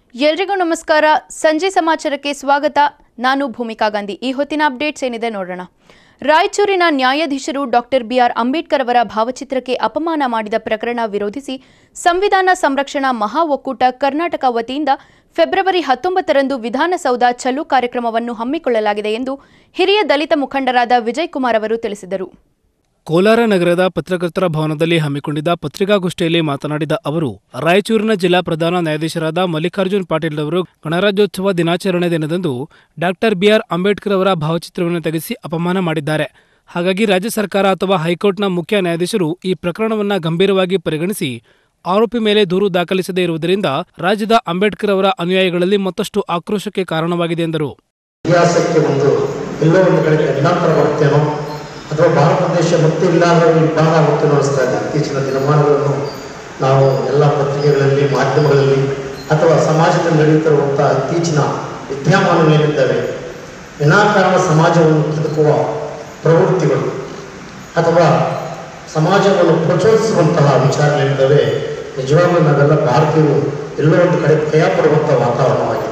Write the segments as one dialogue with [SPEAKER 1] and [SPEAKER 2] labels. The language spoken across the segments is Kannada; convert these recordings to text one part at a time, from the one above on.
[SPEAKER 1] ಎಲ್ರಿಗೂ ನಮಸ್ಕಾರ ಸಂಜೆ ಸಮಾಚಾರಕ್ಕೆ ಸ್ವಾಗತ ನಾನು ಭೂಮಿಕಾ ಗಾಂಧಿ ಈ ಹೊತ್ತಿನ ಅಪ್ಡೇಟ್ಸ್ ಏನಿದೆ ನೋಡೋಣ ರಾಯಚೂರಿನ ನ್ಯಾಯಾಧೀಶರು ಡಾಕ್ಟರ್ ಬಿಆರ್ ಅಂಬೇಡ್ಕರ್ ಅವರ ಭಾವಚಿತ್ರಕ್ಕೆ ಅಪಮಾನ ಮಾಡಿದ ಪ್ರಕರಣ ವಿರೋಧಿಸಿ ಸಂವಿಧಾನ ಸಂರಕ್ಷಣಾ ಮಹಾ ಒಕ್ಕೂಟ ಕರ್ನಾಟಕ ವತಿಯಿಂದ ಫೆಬ್ರವರಿ ಹತ್ತೊಂಬತ್ತರಂದು ವಿಧಾನಸೌಧ ಚಲು ಕಾರ್ಯಕ್ರಮವನ್ನು ಹಮ್ಮಿಕೊಳ್ಳಲಾಗಿದೆ ಎಂದು ಹಿರಿಯ ದಲಿತ ಮುಖಂಡರಾದ ವಿಜಯ್ ಕುಮಾರ್ ಅವರು ತಿಳಿಸಿದರು
[SPEAKER 2] ಕೋಲಾರ ನಗರದ ಪತ್ರಕರ್ತರ ಭವನದಲ್ಲಿ ಹಮ್ಮಿಕೊಂಡಿದ್ದ ಪತ್ರಿಕಾಗೋಷ್ಠಿಯಲ್ಲಿ ಮಾತನಾಡಿದ ಅವರು ರಾಯಚೂರಿನ ಜಿಲ್ಲಾ ಪ್ರಧಾನ ನ್ಯಾಯಾಧೀಶರಾದ ಮಲ್ಲಿಕಾರ್ಜುನ್ ಪಾಟೀಲ್ ಅವರು ಗಣರಾಜ್ಯೋತ್ಸವ ದಿನಾಚರಣೆ ದಿನದಂದು ಡಾಕ್ಟರ್ ಬಿಆರ್ ಅಂಬೇಡ್ಕರ್ ಅವರ ಭಾವಚಿತ್ರವನ್ನು ತೆಗೆಸಿ ಅಪಮಾನ ಮಾಡಿದ್ದಾರೆ ಹಾಗಾಗಿ ರಾಜ್ಯ ಸರ್ಕಾರ ಅಥವಾ ಹೈಕೋರ್ಟ್ನ ಮುಖ್ಯ ನ್ಯಾಯಾಧೀಶರು ಈ ಪ್ರಕರಣವನ್ನು ಗಂಭೀರವಾಗಿ ಪರಿಗಣಿಸಿ ಆರೋಪಿ ಮೇಲೆ ದೂರು ದಾಖಲಿಸದೇ ಇರುವುದರಿಂದ ರಾಜ್ಯದ ಅಂಬೇಡ್ಕರ್ ಅವರ ಅನುಯಾಯಿಗಳಲ್ಲಿ ಮತ್ತಷ್ಟು ಆಕ್ರೋಶಕ್ಕೆ ಕಾರಣವಾಗಿದೆ ಎಂದರು
[SPEAKER 3] ಇತಿಹಾಸಕ್ಕೆ ಒಂದು ಎಲ್ಲೋ ಒಂದು ಕಡೆ ಗಂಡಾಂತರ ಬರುತ್ತೇನೋ ಅಥವಾ ಭಾರತ ದೇಶ ಮತ್ತೆ ಇಲ್ಲಾಂದ್ರೆ ವಿಭಾಗ ಆಗುತ್ತೇನೋ ಅನಿಸ್ತಾ ಇದೆ ಇತ್ತೀಚಿನ ದಿನಮಾನಗಳನ್ನು ನಾವು ಎಲ್ಲ ಪತ್ರಿಕೆಗಳಲ್ಲಿ ಮಾಧ್ಯಮಗಳಲ್ಲಿ ಅಥವಾ ಸಮಾಜದಲ್ಲಿ ನಡೆಯುತ್ತಿರುವಂಥ ಇತ್ತೀಚಿನ ವಿದ್ಯಮಾನಗಳೇನಿದ್ದಾವೆ ವಿನಾಕಾರಣ ಸಮಾಜವನ್ನು ಕೆದಕುವ ಪ್ರವೃತ್ತಿಗಳು ಅಥವಾ ಸಮಾಜವನ್ನು ಪ್ರಚೋದಿಸುವಂತಹ ವಿಚಾರಗಳಿದ್ದಾವೆ ನಿಜವಾಗ್ಲೂ ನಾವೆಲ್ಲ ಭಾರತೀಯರು ಎಲ್ಲೋ ಒಂದು ಕಡೆ ಭಯ ಪಡುವಂಥ ವಾತಾವರಣವಾಗಿದೆ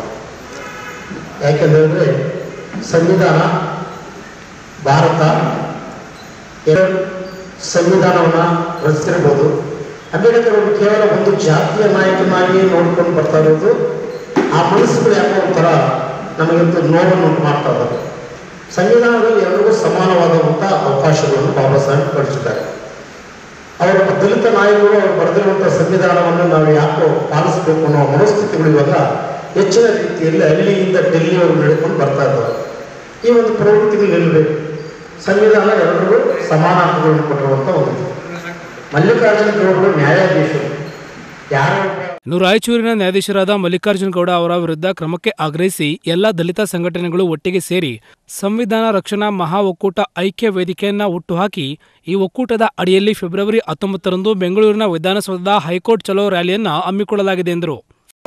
[SPEAKER 3] ಯಾಕೆಂದರೆ ಸಂವಿಧಾನ ಭಾರತ ಎರಡು ಸಂವಿಧಾನವನ್ನು ರಚಿಸಿರ್ಬೋದು ಅಂಬೇಡ್ಕರ್ ಅವರು ಕೇವಲ ಒಂದು ಜಾತಿಯ ನಾಯಕನಾಗಿ ನೋಡ್ಕೊಂಡು ಬರ್ತಾ ಇರೋದು ಆ ಮನಸ್ಸುಗಳು ಯಾಕೋ ಒಂಥರ ನಮಗಂತೂ ನೋವನ್ನು ಉಂಟು ಮಾಡ್ತಾ ಇದ್ದಾರೆ ಸಂವಿಧಾನದಲ್ಲಿ ಎಲ್ಲರಿಗೂ ಸಮಾನವಾದಂಥ ಅವಕಾಶಗಳನ್ನು ಬಾಬಾ ಸಾಹೇಬ್ ಕಳಿಸಿದ್ದಾರೆ ಅವರ ದಲಿತ ನಾಯಕರು ಅವರು ಬರೆದಿರುವಂಥ ಸಂವಿಧಾನವನ್ನು ನಾವು ಯಾಕೋ ಪಾಲಿಸಬೇಕು ಅನ್ನೋ ಮನಸ್ಥಿತಿಗಳು ಇವಾಗ ಹೆಚ್ಚಿನ ರೀತಿಯಲ್ಲಿ ಹಳ್ಳಿಯಿಂದ ಡೆಲ್ಲಿವರೆಗೂ ನಡೆದುಕೊಂಡು ಬರ್ತಾ ಇದ್ದಾರೆ ಈ ಒಂದು ಪ್ರವೃತ್ತಿಗಳು ನಿಲ್ಲಬೇಕು ಸಂವಿಧಾನ ಎಲ್ಲರಿಗೂ ಸಮಾನ ಹಕ್ಕುಗಳನ್ನು ಕೊಟ್ಟಿರುವಂಥ ಒಂದು ಇದು. ಮಲ್ಲಿಕಾರ್ಜುನ ಗೌಡರು ನ್ಯಾಯಾಧೀಶರು ಯಾರೋ ಒಬ್ಬ
[SPEAKER 2] ಇನ್ನು ರಾಯಚೂರಿನ ನ್ಯಾಯಾಧೀಶರಾದ ಮಲ್ಲಿಕಾರ್ಜುನ ಗೌಡ ಅವರ ವಿರುದ್ಧ ಕ್ರಮಕ್ಕೆ ಆಗ್ರಹಿಸಿ ಎಲ್ಲ ದಲಿತ ಸಂಘಟನೆಗಳು ಒಟ್ಟಿಗೆ ಸೇರಿ ಸಂವಿಧಾನ ರಕ್ಷಣಾ ಮಹಾ ಒಕ್ಕೂಟ ಐಕ್ಯ ವೇದಿಕೆಯನ್ನ ಹುಟ್ಟುಹಾಕಿ ಈ ಒಕ್ಕೂಟದ ಅಡಿಯಲ್ಲಿ ಫೆಬ್ರವರಿ ಹತ್ತೊಂಬತ್ತರಂದು ಬೆಂಗಳೂರಿನ ವಿಧಾನಸೌಧದ ಹೈಕೋರ್ಟ್ ಚಲೋ ರ್ಯಾಲಿಯನ್ನ ಹಮ್ಮಿಕೊಳ್ಳಲಾಗಿದೆ ಎಂದರು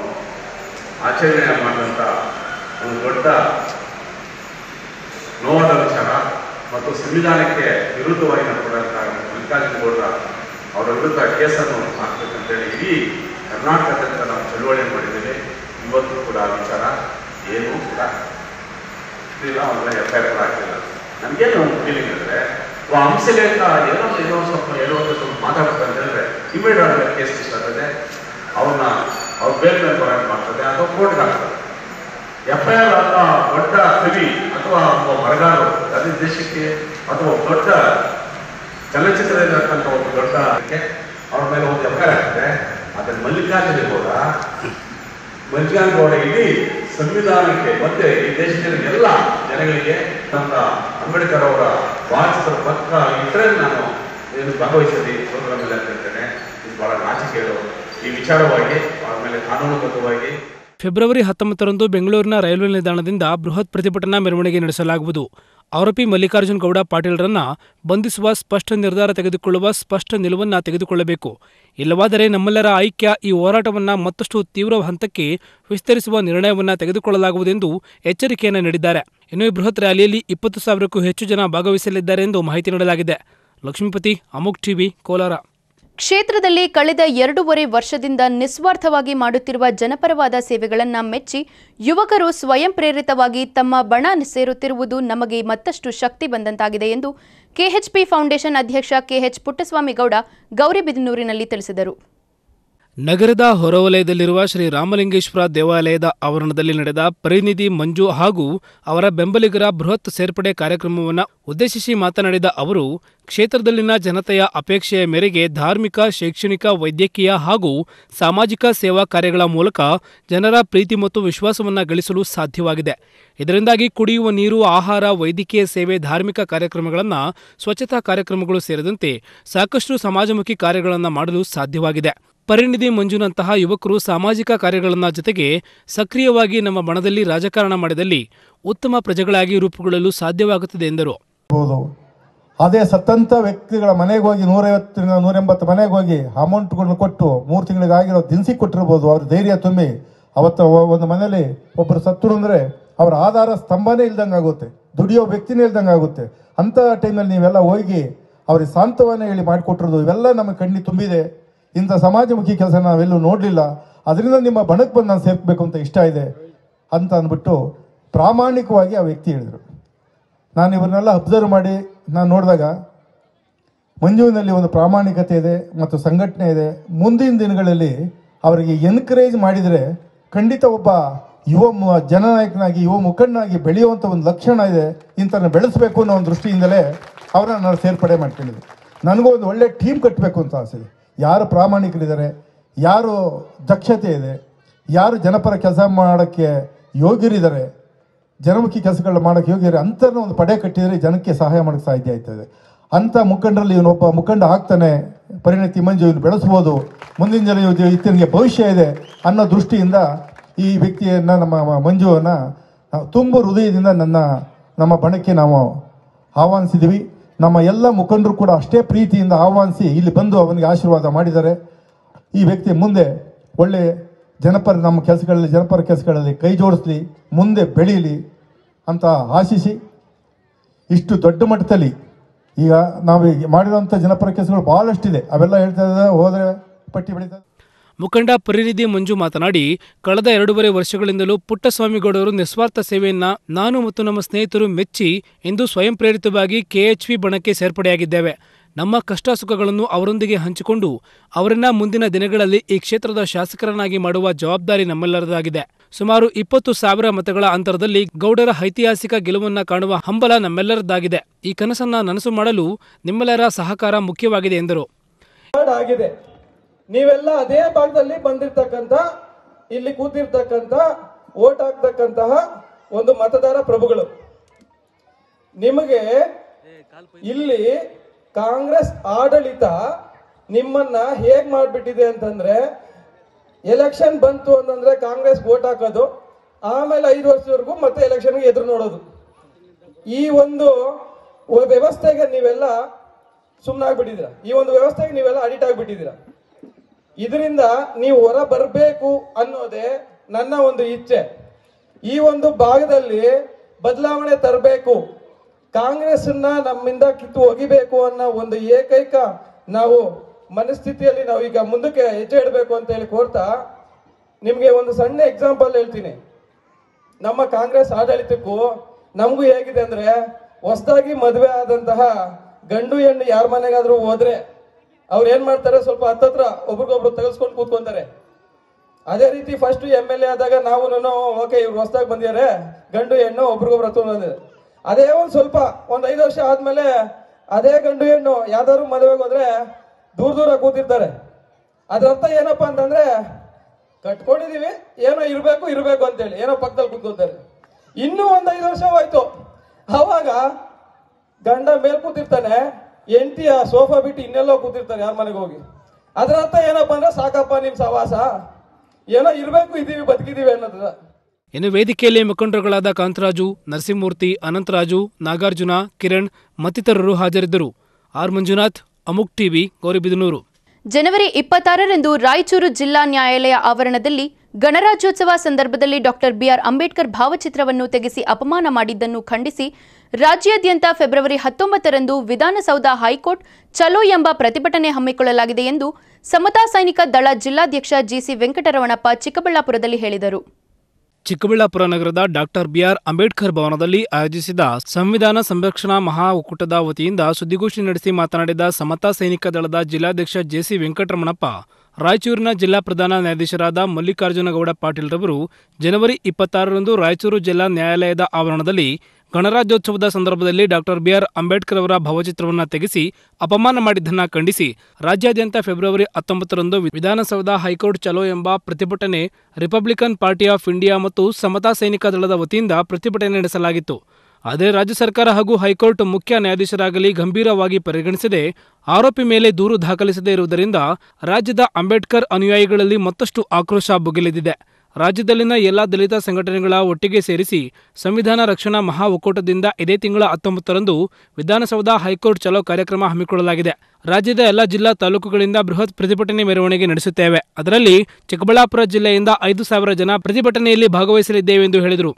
[SPEAKER 4] ಆಚರಣೆ ಮಾಡಿದಂಥ ಒಂದು ದೊಡ್ಡ ನೋವಾದ ವಿಚಾರ ಮತ್ತು ಸಂವಿಧಾನಕ್ಕೆ ವಿರುದ್ಧವಾಗಿ ನಡ್ಕೊಂಡಂಥ ಮಲ್ಲಿಕಾರ್ಜುನ ಗೌಡ್ರ ಅವರ ವಿರುದ್ಧ ಕೇಸನ್ನು ಹಾಕ್ಬೇಕಂತೇಳಿ ಇಡೀ ಕರ್ನಾಟಕದಂತ ನಾವು ಚಳುವಳಿ ಮಾಡಿದ್ದೇವೆ ಇವತ್ತು ಕೂಡ ಆ ವಿಚಾರ ಏನೂ ಕೂಡ ಇಲ್ಲ ಅವ್ರ ಎಫ್ ಐ ಆರ್ ಆಗಿಲ್ಲ ನಮಗೇನು ಒಂದು ಫೀಲಿಂಗ್ ಅಂದರೆ ಹಂಸಲೇಖ ಏನೋ ಏನೋ ಸ್ವಲ್ಪ ಏನೋ ಒಂದು ಸ್ವಲ್ಪ ಮಾತಾಡ್ತಾರೆ ಅಂತ ಹೇಳಿದ್ರೆ ಇಮಿಡಿಯೇಟ್ ಆಗಿ ಕೇಸ್ ಸ್ಟಾರ್ಟ್ ಆಗಿದೆ ಅವ್ರನ್ನ ಅವ್ರ ಬೇರೆ ಮೇಲೆ ಹೋರಾಟ ಮಾಡ್ತದೆ ಅಥವಾ ಕೋರ್ಟ್ಗೆ ಹಾಕ್ತದೆ ಎಫ್ ಐ ಆರ್ ಅಥವಾ ದೊಡ್ಡ ಕವಿ ಅಥವಾ ಒಬ್ಬ ಬರಗಾರರು ಅದೇ ದೇಶಕ್ಕೆ ಅಥವಾ ಒಬ್ಬ ದೊಡ್ಡ ಚಲನಚಿತ್ರದಲ್ಲಿರ್ತಕ್ಕಂಥ ಒಬ್ಬ ದೊಡ್ಡ ಅದಕ್ಕೆ ಅವ್ರ ಮೇಲೆ ಒಂದು ಎಫ್ ಐ ಆರ್ ಆಗ್ತದೆ ಅದನ್ನು ಮಲ್ಲಿಕಾರ್ಜುನ ಗೌಡ ಮಲ್ಲಿಕಾರ್ಜುನ ಗೌಡ ಇಡೀ ಸಂವಿಧಾನಕ್ಕೆ ಮತ್ತೆ ಈ ದೇಶದ ಎಲ್ಲ ಜನಗಳಿಗೆ ನಮ್ಮ ಅಂಬೇಡ್ಕರ್ ಅವರ ಭಾಷಿತರ ಪಕ್ಕ ಇಟ್ಟರೆ ನಾನು ಏನು ಭಾಗವಹಿಸಲಿ ಪ್ರೋಗ್ರಾಮ್ ಎಲ್ಲ ಅಂತ ಹೇಳ್ತೇನೆ ಇದು ಬಹಳ ನಾಚಿಕೆಗಳು ಈ ವಿಚಾರವಾಗಿ ಅವ್ರ ಮೇಲೆ ಕಾನೂನುಬದ್ಧವಾಗಿ
[SPEAKER 2] ಫೆಬ್ರವರಿ ಹತ್ತೊಂಬತ್ತರಂದು ಬೆಂಗಳೂರಿನ ರೈಲ್ವೆ ನಿಲ್ದಾಣದಿಂದ ಬೃಹತ್ ಪ್ರತಿಭಟನಾ ಮೆರವಣಿಗೆ ನಡೆಸಲಾಗುವುದು ಆರೋಪಿ ಮಲ್ಲಿಕಾರ್ಜುನ್ ಗೌಡ ಪಾಟೀಲ್ರನ್ನ ಬಂಧಿಸುವ ಸ್ಪಷ್ಟ ನಿರ್ಧಾರ ತೆಗೆದುಕೊಳ್ಳುವ ಸ್ಪಷ್ಟ ನಿಲುವನ್ನ ತೆಗೆದುಕೊಳ್ಳಬೇಕು ಇಲ್ಲವಾದರೆ ನಮ್ಮೆಲ್ಲರ ಐಕ್ಯ ಈ ಹೋರಾಟವನ್ನ ಮತ್ತಷ್ಟು ತೀವ್ರ ಹಂತಕ್ಕೆ ವಿಸ್ತರಿಸುವ ನಿರ್ಣಯವನ್ನ ತೆಗೆದುಕೊಳ್ಳಲಾಗುವುದೆಂದು ಎಚ್ಚರಿಕೆಯನ್ನು ನೀಡಿದ್ದಾರೆ ಇನ್ನು ಈ ಬೃಹತ್ ರ್ಯಾಲಿಯಲ್ಲಿ ಇಪ್ಪತ್ತು ಸಾವಿರಕ್ಕೂ ಹೆಚ್ಚು ಜನ ಭಾಗವಹಿಸಲಿದ್ದಾರೆ ಎಂದು ಮಾಹಿತಿ ನೀಡಲಾಗಿದೆ ಲಕ್ಷ್ಮೀಪತಿ ಅಮುಕ್ ಟಿವಿ ಕೋಲಾರ
[SPEAKER 1] ಕ್ಷೇತ್ರದಲ್ಲಿ ಕಳೆದ ಎರಡೂವರೆ ವರ್ಷದಿಂದ ನಿಸ್ವಾರ್ಥವಾಗಿ ಮಾಡುತ್ತಿರುವ ಜನಪರವಾದ ಸೇವೆಗಳನ್ನು ಮೆಚ್ಚಿ ಯುವಕರು ಸ್ವಯಂ ಪ್ರೇರಿತವಾಗಿ ತಮ್ಮ ಬಣ ಸೇರುತ್ತಿರುವುದು ನಮಗೆ ಮತ್ತಷ್ಟು ಶಕ್ತಿ ಬಂದಂತಾಗಿದೆ ಎಂದು ಕೆಎಚ್ಪಿ ಫೌಂಡೇಶನ್ ಅಧ್ಯಕ್ಷ ಕೆಎಚ್ ಪುಟ್ಟಸ್ವಾಮಿ ಗೌಡ ಗೌರಿಬಿದನೂರಿನಲ್ಲಿ ತಿಳಿಸಿದರು
[SPEAKER 2] ನಗರದ ಹೊರವಲಯದಲ್ಲಿರುವ ಶ್ರೀ ರಾಮಲಿಂಗೇಶ್ವರ ದೇವಾಲಯದ ಆವರಣದಲ್ಲಿ ನಡೆದ ಪರಿನಿಧಿ ಮಂಜು ಹಾಗೂ ಅವರ ಬೆಂಬಲಿಗರ ಬೃಹತ್ ಸೇರ್ಪಡೆ ಕಾರ್ಯಕ್ರಮವನ್ನು ಉದ್ದೇಶಿಸಿ ಮಾತನಾಡಿದ ಅವರು ಕ್ಷೇತ್ರದಲ್ಲಿನ ಜನತೆಯ ಅಪೇಕ್ಷೆಯ ಮೇರೆಗೆ ಧಾರ್ಮಿಕ ಶೈಕ್ಷಣಿಕ ವೈದ್ಯಕೀಯ ಹಾಗೂ ಸಾಮಾಜಿಕ ಸೇವಾ ಕಾರ್ಯಗಳ ಮೂಲಕ ಜನರ ಪ್ರೀತಿ ಮತ್ತು ವಿಶ್ವಾಸವನ್ನು ಗಳಿಸಲು ಸಾಧ್ಯವಾಗಿದೆ ಇದರಿಂದಾಗಿ ಕುಡಿಯುವ ನೀರು ಆಹಾರ ವೈದ್ಯಕೀಯ ಸೇವೆ ಧಾರ್ಮಿಕ ಕಾರ್ಯಕ್ರಮಗಳನ್ನು ಸ್ವಚ್ಛತಾ ಕಾರ್ಯಕ್ರಮಗಳು ಸೇರಿದಂತೆ ಸಾಕಷ್ಟು ಸಮಾಜಮುಖಿ ಕಾರ್ಯಗಳನ್ನು ಮಾಡಲು ಸಾಧ್ಯವಾಗಿದೆ ಪರಿಣಿಧಿ ಮಂಜುನಂತಹ ಯುವಕರು ಸಾಮಾಜಿಕ ಕಾರ್ಯಗಳನ್ನ ಜೊತೆಗೆ ಸಕ್ರಿಯವಾಗಿ ನಮ್ಮ ಬಣದಲ್ಲಿ ರಾಜಕಾರಣ ಮಾಡಿದಲ್ಲಿ ಉತ್ತಮ ಪ್ರಜೆಗಳಾಗಿ ರೂಪುಗೊಳ್ಳಲು ಸಾಧ್ಯವಾಗುತ್ತದೆ ಎಂದರು
[SPEAKER 5] ಇರ್ಬೋದು ಅದೇ ಸತ್ತಂತ ವ್ಯಕ್ತಿಗಳ ಮನೆಗೆ ಹೋಗಿ ನೂರೈವತ್ತರಿಂದ ನೂರೆಂಬತ್ತು ಮನೆಗೆ ಹೋಗಿ ಅಮೌಂಟ್ಗಳನ್ನ ಕೊಟ್ಟು ಮೂರು ತಿಂಗಳಿಗೆ ಆಗಿರೋ ದಿನಸಿ ಕೊಟ್ಟಿರ್ಬೋದು ಅವ್ರ ಧೈರ್ಯ ತುಂಬಿ ಅವತ್ತು ಒ- ಒಂದು ಮನೇಲಿ ಒಬ್ಬರು ಸತ್ತರು ಅಂದರೆ ಅವ್ರ ಆಧಾರ ಸ್ತಂಭನೇ ಇಲ್ದಂಗೆ ಆಗುತ್ತೆ ದುಡಿಯೋ ವ್ಯಕ್ತಿನೇ ಇಲ್ದಂಗೆ ಆಗುತ್ತೆ ಅಂಥ ಟೈಮಲ್ಲಿ ನೀವೆಲ್ಲ ಹೋಗಿ ಅವ್ರಿಗೆ ಸಾಂತ್ವನ ಹೇಳಿ ಮಾಡಿಕೊಟ್ಟಿರೋದು ಇವೆಲ್ಲ ನಮ್ಮ ಕಣ್ಣಿ ತುಂಬಿದೆ ಇಂಥ ಸಮಾಜಮುಖಿ ಕೆಲಸ ನಾವೆಲ್ಲೂ ನೋಡಲಿಲ್ಲ ಅದರಿಂದ ನಿಮ್ಮ ಬಣಕ್ಕೆ ಬಂದು ನಾನು ಸೇರ್ಕಬೇಕು ಅಂತ ಇಷ್ಟ ಇದೆ ಅಂತ ಅಂದ್ಬಿಟ್ಟು ಪ್ರಾಮಾಣಿಕವಾಗಿ ಆ ವ್ಯಕ್ತಿ ಹೇಳಿದರು ನಾನು ಇವರನ್ನೆಲ್ಲ ಅಬ್ಸರ್ವ್ ಮಾಡಿ ನಾನು ನೋಡಿದಾಗ ಮಂಜುವಿನಲ್ಲಿ ಒಂದು ಪ್ರಾಮಾಣಿಕತೆ ಇದೆ ಮತ್ತು ಸಂಘಟನೆ ಇದೆ ಮುಂದಿನ ದಿನಗಳಲ್ಲಿ ಅವರಿಗೆ ಎನ್ಕರೇಜ್ ಮಾಡಿದರೆ ಖಂಡಿತ ಒಬ್ಬ ಯುವ ಮು- ಜನನಾಯಕನಾಗಿ ಯುವ ಮುಖಂಡನಾಗಿ ಬೆಳೆಯುವಂಥ ಒಂದು ಲಕ್ಷಣ ಇದೆ ಇಂಥನ್ನ ಬೆಳೆಸಬೇಕು ಅನ್ನೋ ಒಂದು ದೃಷ್ಟಿಯಿಂದಲೇ ಅವರನ್ನ ನಾನು ಸೇರ್ಪಡೆ ಮಾಡ್ಕೊಂಡಿದ್ದೆ ನನಗೂ ಒಂದು ಒಳ್ಳೆ ಟೀಮ್ ಕಟ್ಟಬೇಕು ಅಂತ ಆಸೆ ಇದೆ ಯಾರು ಪ್ರಾಮಾಣಿಕರಿದ್ದಾರೆ ಯಾರು ದಕ್ಷತೆ ಇದೆ ಯಾರು ಜನಪರ ಕೆಲಸ ಮಾಡೋಕ್ಕೆ ಯೋಗ್ಯರಿದ್ದಾರೆ ಜನಮುಖಿ ಕೆಲಸಗಳನ್ನ ಮಾಡೋಕ್ಕೆ ಯೋಗ್ಯರು ಅಂಥವ್ರನ್ನ ಒಂದು ಪಡೆ ಕಟ್ಟಿದರೆ ಜನಕ್ಕೆ ಸಹಾಯ ಮಾಡೋಕ್ಕೆ ಸಾಧ್ಯ ಆಯ್ತದೆ ಅಂಥ ಮುಖಂಡರಲ್ಲಿ ಇವನೊಬ್ಬ ಮುಖಂಡ ಆಗ್ತಾನೆ ಪರಿಣತಿ ಮಂಜು ಇವನು ಬೆಳೆಸ್ಬೋದು ಮುಂದಿನ ಜನ ಇವ- ಇತನಿಗೆ ಭವಿಷ್ಯ ಇದೆ ಅನ್ನೋ ದೃಷ್ಟಿಯಿಂದ ಈ ವ್ಯಕ್ತಿಯನ್ನು ನಮ್ಮ ಮ- ಮಂಜುವನ್ನು ನಾವು ತುಂಬ ಹೃದಯದಿಂದ ನನ್ನ ನಮ್ಮ ಬಣಕ್ಕೆ ನಾವು ಆಹ್ವಾನಿಸಿದ್ದೀವಿ ನಮ್ಮ ಎಲ್ಲ ಮುಖಂಡರು ಕೂಡ ಅಷ್ಟೇ ಪ್ರೀತಿಯಿಂದ ಆಹ್ವಾನಿಸಿ ಇಲ್ಲಿ ಬಂದು ಅವನಿಗೆ ಆಶೀರ್ವಾದ ಮಾಡಿದ್ದಾರೆ ಈ ವ್ಯಕ್ತಿ ಮುಂದೆ ಒಳ್ಳೆ ಜನಪರ ನಮ್ಮ ಕೆಲಸಗಳಲ್ಲಿ ಜನಪರ ಕೆಲಸಗಳಲ್ಲಿ ಕೈ ಜೋಡಿಸ್ಲಿ ಮುಂದೆ ಬೆಳೀಲಿ ಅಂತ ಆಶಿಸಿ ಇಷ್ಟು ದೊಡ್ಡ ಮಟ್ಟದಲ್ಲಿ ಈಗ ನಾವು ಈಗ ಮಾಡಿರುವಂಥ ಜನಪರ ಕೆಲಸಗಳು ಭಾಳಷ್ಟಿದೆ ಅವೆಲ್ಲ ಹೇಳ್ತಾ ಇದ್ದಾರೆ ಹೋದರೆ ಪಟ್ಟಿ ಬೆಳೀತಾ
[SPEAKER 2] ಮುಖಂಡ ಪರಿನಿಧಿ ಮಂಜು ಮಾತನಾಡಿ ಕಳೆದ ಎರಡೂವರೆ ವರ್ಷಗಳಿಂದಲೂ ಪುಟ್ಟಸ್ವಾಮಿಗೌಡರು ನಿಸ್ವಾರ್ಥ ಸೇವೆಯನ್ನ ನಾನು ಮತ್ತು ನಮ್ಮ ಸ್ನೇಹಿತರು ಮೆಚ್ಚಿ ಇಂದು ಸ್ವಯಂ ಪ್ರೇರಿತವಾಗಿ ಕೆಎಚ್ವಿ ಬಣಕ್ಕೆ ಸೇರ್ಪಡೆಯಾಗಿದ್ದೇವೆ ನಮ್ಮ ಕಷ್ಟ ಸುಖಗಳನ್ನು ಅವರೊಂದಿಗೆ ಹಂಚಿಕೊಂಡು ಅವರನ್ನ ಮುಂದಿನ ದಿನಗಳಲ್ಲಿ ಈ ಕ್ಷೇತ್ರದ ಶಾಸಕರನ್ನಾಗಿ ಮಾಡುವ ಜವಾಬ್ದಾರಿ ನಮ್ಮೆಲ್ಲರದಾಗಿದೆ ಸುಮಾರು ಇಪ್ಪತ್ತು ಸಾವಿರ ಮತಗಳ ಅಂತರದಲ್ಲಿ ಗೌಡರ ಐತಿಹಾಸಿಕ ಗೆಲುವನ್ನ ಕಾಣುವ ಹಂಬಲ ನಮ್ಮೆಲ್ಲರದ್ದಾಗಿದೆ ಈ ಕನಸನ್ನ ನನಸು ಮಾಡಲು ನಿಮ್ಮೆಲ್ಲರ ಸಹಕಾರ ಮುಖ್ಯವಾಗಿದೆ ಎಂದರು
[SPEAKER 6] ಕಾರ್ಡ್ ಆಗಿದೆ ನೀವೆಲ್ಲ ಅದೇ ಭಾಗದಲ್ಲಿ ಬಂದಿರ್ತಕ್ಕಂಥ ಇಲ್ಲಿ ಕೂತಿರ್ತಕ್ಕಂಥ ಓಟ್ ಹಾಕ್ತಕ್ಕಂತಹ ಒಂದು ಮತದಾರ ಪ್ರಭುಗಳು ನಿಮಗೆ ಇಲ್ಲಿ ಕಾಂಗ್ರೆಸ್ ಆಡಳಿತ ನಿಮ್ಮನ್ನ ಹೇಗ್ ಮಾಡ್ಬಿಟ್ಟಿದೆ ಅಂತಂದ್ರೆ ಎಲೆಕ್ಷನ್ ಬಂತು ಅಂತಂದ್ರೆ ಕಾಂಗ್ರೆಸ್ ವೋಟ್ ಹಾಕೋದು ಆಮೇಲೆ ಐದು ವರ್ಷದವರೆಗೂ ಮತ್ತೆ ಎಲೆಕ್ಷನ್ಗೆ ಎದುರು ನೋಡೋದು ಈ ಒಂದು ವ್ಯವಸ್ಥೆಗೆ ನೀವೆಲ್ಲ ಸುಮ್ಮನಾಗ್ಬಿಟ್ಟಿದ್ದೀರಾ ಈ ಒಂದು ವ್ಯವಸ್ಥೆಗೆ ನೀವೆಲ್ಲ ಅಡಿಟ್ ಆಗ್ಬಿಟ್ಟಿದ್ದೀರಾ ಇದರಿಂದ ನೀವು ಹೊರ ಬರಬೇಕು ಅನ್ನೋದೇ ನನ್ನ ಒಂದು ಇಚ್ಛೆ ಈ ಒಂದು ಭಾಗದಲ್ಲಿ ಬದಲಾವಣೆ ತರಬೇಕು ಕಾಂಗ್ರೆಸ್ನ ನಮ್ಮಿಂದ ಕಿತ್ತು ಒಗಿಬೇಕು ಅನ್ನೋ ಒಂದು ಏಕೈಕ ನಾವು ಮನಸ್ಥಿತಿಯಲ್ಲಿ ನಾವು ಈಗ ಮುಂದಕ್ಕೆ ಹೆಜ್ಜೆ ಇಡಬೇಕು ಅಂತ ಹೇಳಿ ಕೋರ್ತಾ ನಿಮಗೆ ಒಂದು ಸಣ್ಣ ಎಕ್ಸಾಂಪಲ್ ಹೇಳ್ತೀನಿ ನಮ್ಮ ಕಾಂಗ್ರೆಸ್ ಆಡಳಿತಕ್ಕೂ ನಮಗೂ ಹೇಗಿದೆ ಅಂದ್ರೆ ಹೊಸದಾಗಿ ಮದುವೆ ಆದಂತಹ ಗಂಡು ಹೆಣ್ಣು ಯಾರ ಮನೆಗಾದ್ರೂ ಹೋದ್ರೆ ಅವ್ರು ಏನ್ ಮಾಡ್ತಾರೆ ಸ್ವಲ್ಪ ಹತ್ತತ್ರ ಒಬ್ರಿಗೊಬ್ರು ತಗಲ್ಸ್ಕೊಂಡು ಕೂತ್ಕೊಂತಾರೆ ಅದೇ ರೀತಿ ಫಸ್ಟ್ ಎಮ್ ಎಲ್ ಎ ಆದಾಗ ನಾವು ಓಕೆ ಇವ್ರು ಹೊಸದಾಗಿ ಬಂದಿದ್ದಾರೆ ಗಂಡು ಹೆಣ್ಣು ಒಬ್ರಿಗೊಬ್ರು ಹತ್ತು ಬಂದಿದ್ದಾರೆ ಅದೇ ಒಂದ್ ಸ್ವಲ್ಪ ಒಂದ್ ಐದು ವರ್ಷ ಆದ್ಮೇಲೆ ಅದೇ ಗಂಡು ಹೆಣ್ಣು ಯಾವ್ದಾದ್ರು ಮದುವೆಗೆ ಹೋದ್ರೆ ದೂರ ದೂರ ಕೂತಿರ್ತಾರೆ ಅದ್ರ ಅರ್ಥ ಏನಪ್ಪಾ ಅಂತಂದ್ರೆ ಕಟ್ಕೊಂಡಿದೀವಿ ಏನೋ ಇರ್ಬೇಕು ಇರ್ಬೇಕು ಅಂತೇಳಿ ಏನೋ ಪಕ್ಕದಲ್ಲಿ ಕೂತ್ಕೊತಾರೆ ಇನ್ನೂ ಒಂದ್ ಐದು ವರ್ಷ ಹೋಯ್ತು ಅವಾಗ ಗಂಡ ಮೇಲ್ ಕೂತಿರ್ತಾನೆ ಹೆಂಡತಿ ಆ ಸೋಫಾ ಬಿಟ್ಟು ಇನ್ನೆಲ್ಲೋ ಕೂತಿರ್ತಾರೆ ಯಾರ ಮನೆಗೆ ಹೋಗಿ ಅದ್ರ ಅರ್ಥ ಏನಪ್ಪಾ ಅಂದ್ರೆ ಸಾಕಪ್ಪ ನಿಮ್ ಸವಾಸ ಏನೋ ಇರ್ಬೇಕು ಇದೀವಿ ಬದುಕಿದೀವಿ ಅನ್ನೋದ್ರ
[SPEAKER 2] ಇನ್ನು ವೇದಿಕೆಯಲ್ಲಿ ಮುಖಂಡರುಗಳಾದ ಕಾಂತರಾಜು ನರಸಿಂಹಮೂರ್ತಿ ಅನಂತರಾಜು ನಾಗಾರ್ಜುನ ಕಿರಣ್ ಮತ್ತಿತರರು ಹಾಜರಿದ್ದರು ಆರ್ ಮಂಜುನಾಥ್ ಅಮುಕ್ ಟಿವಿ ಗೌರಿಬಿದನೂರು
[SPEAKER 1] ಜನವರಿ ಇಪ್ಪತ್ತಾರರಂದು ರಾಯಚೂರು ಜಿಲ್ಲಾ ನ್ಯಾಯಾಲಯ ಆವರಣದಲ್ಲಿ ಗಣರಾಜ್ಯೋತ್ಸವ ಸಂದರ್ಭದಲ್ಲಿ ಡಾಕ್ಟರ್ ಬಿಆರ್ ಅಂಬೇಡ್ಕರ್ ಭಾವಚಿತ್ರವನ್ನು ತೆಗೆಸಿ ಅಪಮಾನ ಮಾಡಿದ್ದನ್ನು ಖಂಡಿಸಿ ರಾಜ್ಯಾದ್ಯಂತ ಫೆಬ್ರವರಿ ಹತ್ತೊಂಬತ್ತರಂದು ವಿಧಾನಸೌಧ ಹೈಕೋರ್ಟ್ ಚಲೋ ಎಂಬ ಪ್ರತಿಭಟನೆ ಹಮ್ಮಿಕೊಳ್ಳಲಾಗಿದೆ ಎಂದು ಸಮತಾ ಸೈನಿಕ ದಳ ಜಿಲ್ಲಾಧ್ಯಕ್ಷ ಜಿಸಿ ವೆಂಕಟರಮಣಪ್ಪ ಚಿಕ್ಕಬಳ್ಳಾಪುರದಲ್ಲಿ ಹೇಳಿದರು
[SPEAKER 2] ಚಿಕ್ಕಬಳ್ಳಾಪುರ ನಗರದ ಡಾಕ್ಟರ್ ಬಿಆರ್ ಅಂಬೇಡ್ಕರ್ ಭವನದಲ್ಲಿ ಆಯೋಜಿಸಿದ ಸಂವಿಧಾನ ಸಂರಕ್ಷಣಾ ಮಹಾ ಒಕ್ಕೂಟದ ವತಿಯಿಂದ ಸುದ್ದಿಗೋಷ್ಠಿ ನಡೆಸಿ ಮಾತನಾಡಿದ ಸಮತಾ ಸೈನಿಕ ದಳದ ಜಿಲ್ಲಾಧ್ಯಕ್ಷ ಜೆಸಿ ವೆಂಕಟರಮಣಪ್ಪ ರಾಯಚೂರಿನ ಜಿಲ್ಲಾ ಪ್ರಧಾನ ನ್ಯಾಯಾಧೀಶರಾದ ಮಲ್ಲಿಕಾರ್ಜುನಗೌಡ ಪಾಟೀಲ್ ರವರು ಜನವರಿ ಇಪ್ಪತ್ತಾರರಂದು ರಾಯಚೂರು ಜಿಲ್ಲಾ ನ್ಯಾಯಾಲಯದ ಆವರಣದಲ್ಲಿ ಗಣರಾಜ್ಯೋತ್ಸವದ ಸಂದರ್ಭದಲ್ಲಿ ಡಾಕ್ಟರ್ ಬಿಆರ್ ಅಂಬೇಡ್ಕರ್ ಅವರ ಭಾವಚಿತ್ರವನ್ನು ತೆಗೆಸಿ ಅಪಮಾನ ಮಾಡಿದ್ದನ್ನ ಖಂಡಿಸಿ ರಾಜ್ಯಾದ್ಯಂತ ಫೆಬ್ರವರಿ ಹತ್ತೊಂಬತ್ತರಂದು ವಿಧಾನಸೌಧ ಹೈಕೋರ್ಟ್ ಚಲೋ ಎಂಬ ಪ್ರತಿಭಟನೆ ರಿಪಬ್ಲಿಕನ್ ಪಾರ್ಟಿ ಆಫ್ ಇಂಡಿಯಾ ಮತ್ತು ಸಮತಾ ಸೈನಿಕ ದಳದ ವತಿಯಿಂದ ಪ್ರತಿಭಟನೆ ನಡೆಸಲಾಗಿತ್ತು ಆದರೆ ರಾಜ್ಯ ಸರ್ಕಾರ ಹಾಗೂ ಹೈಕೋರ್ಟ್ ಮುಖ್ಯ ನ್ಯಾಯಾಧೀಶರಾಗಲಿ ಗಂಭೀರವಾಗಿ ಪರಿಗಣಿಸದೆ ಆರೋಪಿ ಮೇಲೆ ದೂರು ದಾಖಲಿಸದೇ ಇರುವುದರಿಂದ ರಾಜ್ಯದ ಅಂಬೇಡ್ಕರ್ ಅನುಯಾಯಿಗಳಲ್ಲಿ ಮತ್ತಷ್ಟು ಆಕ್ರೋಶ ಭುಗಿಲೆದಿದೆ ರಾಜ್ಯದಲ್ಲಿನ ಎಲ್ಲಾ ದಲಿತ ಸಂಘಟನೆಗಳ ಒಟ್ಟಿಗೆ ಸೇರಿಸಿ ಸಂವಿಧಾನ ರಕ್ಷಣಾ ಮಹಾ ಒಕ್ಕೂಟದಿಂದ ಇದೇ ತಿಂಗಳ ಹತ್ತೊಂಬತ್ತರಂದು ವಿಧಾನಸೌಧ ಹೈಕೋರ್ಟ್ ಚಲೋ ಕಾರ್ಯಕ್ರಮ ಹಮ್ಮಿಕೊಳ್ಳಲಾಗಿದೆ ರಾಜ್ಯದ ಎಲ್ಲ ಜಿಲ್ಲಾ ತಾಲೂಕುಗಳಿಂದ ಬೃಹತ್ ಪ್ರತಿಭಟನೆ ಮೆರವಣಿಗೆ ನಡೆಸುತ್ತೇವೆ ಅದರಲ್ಲಿ ಚಿಕ್ಕಬಳ್ಳಾಪುರ ಜಿಲ್ಲೆಯಿಂದ ಐದು ಸಾವಿರ ಜನ ಪ್ರತಿಭಟನೆಯಲ್ಲಿ ಭಾಗವಹಿಸಲಿದ್ದೇವೆ ಎಂದು ಹೇಳಿದರು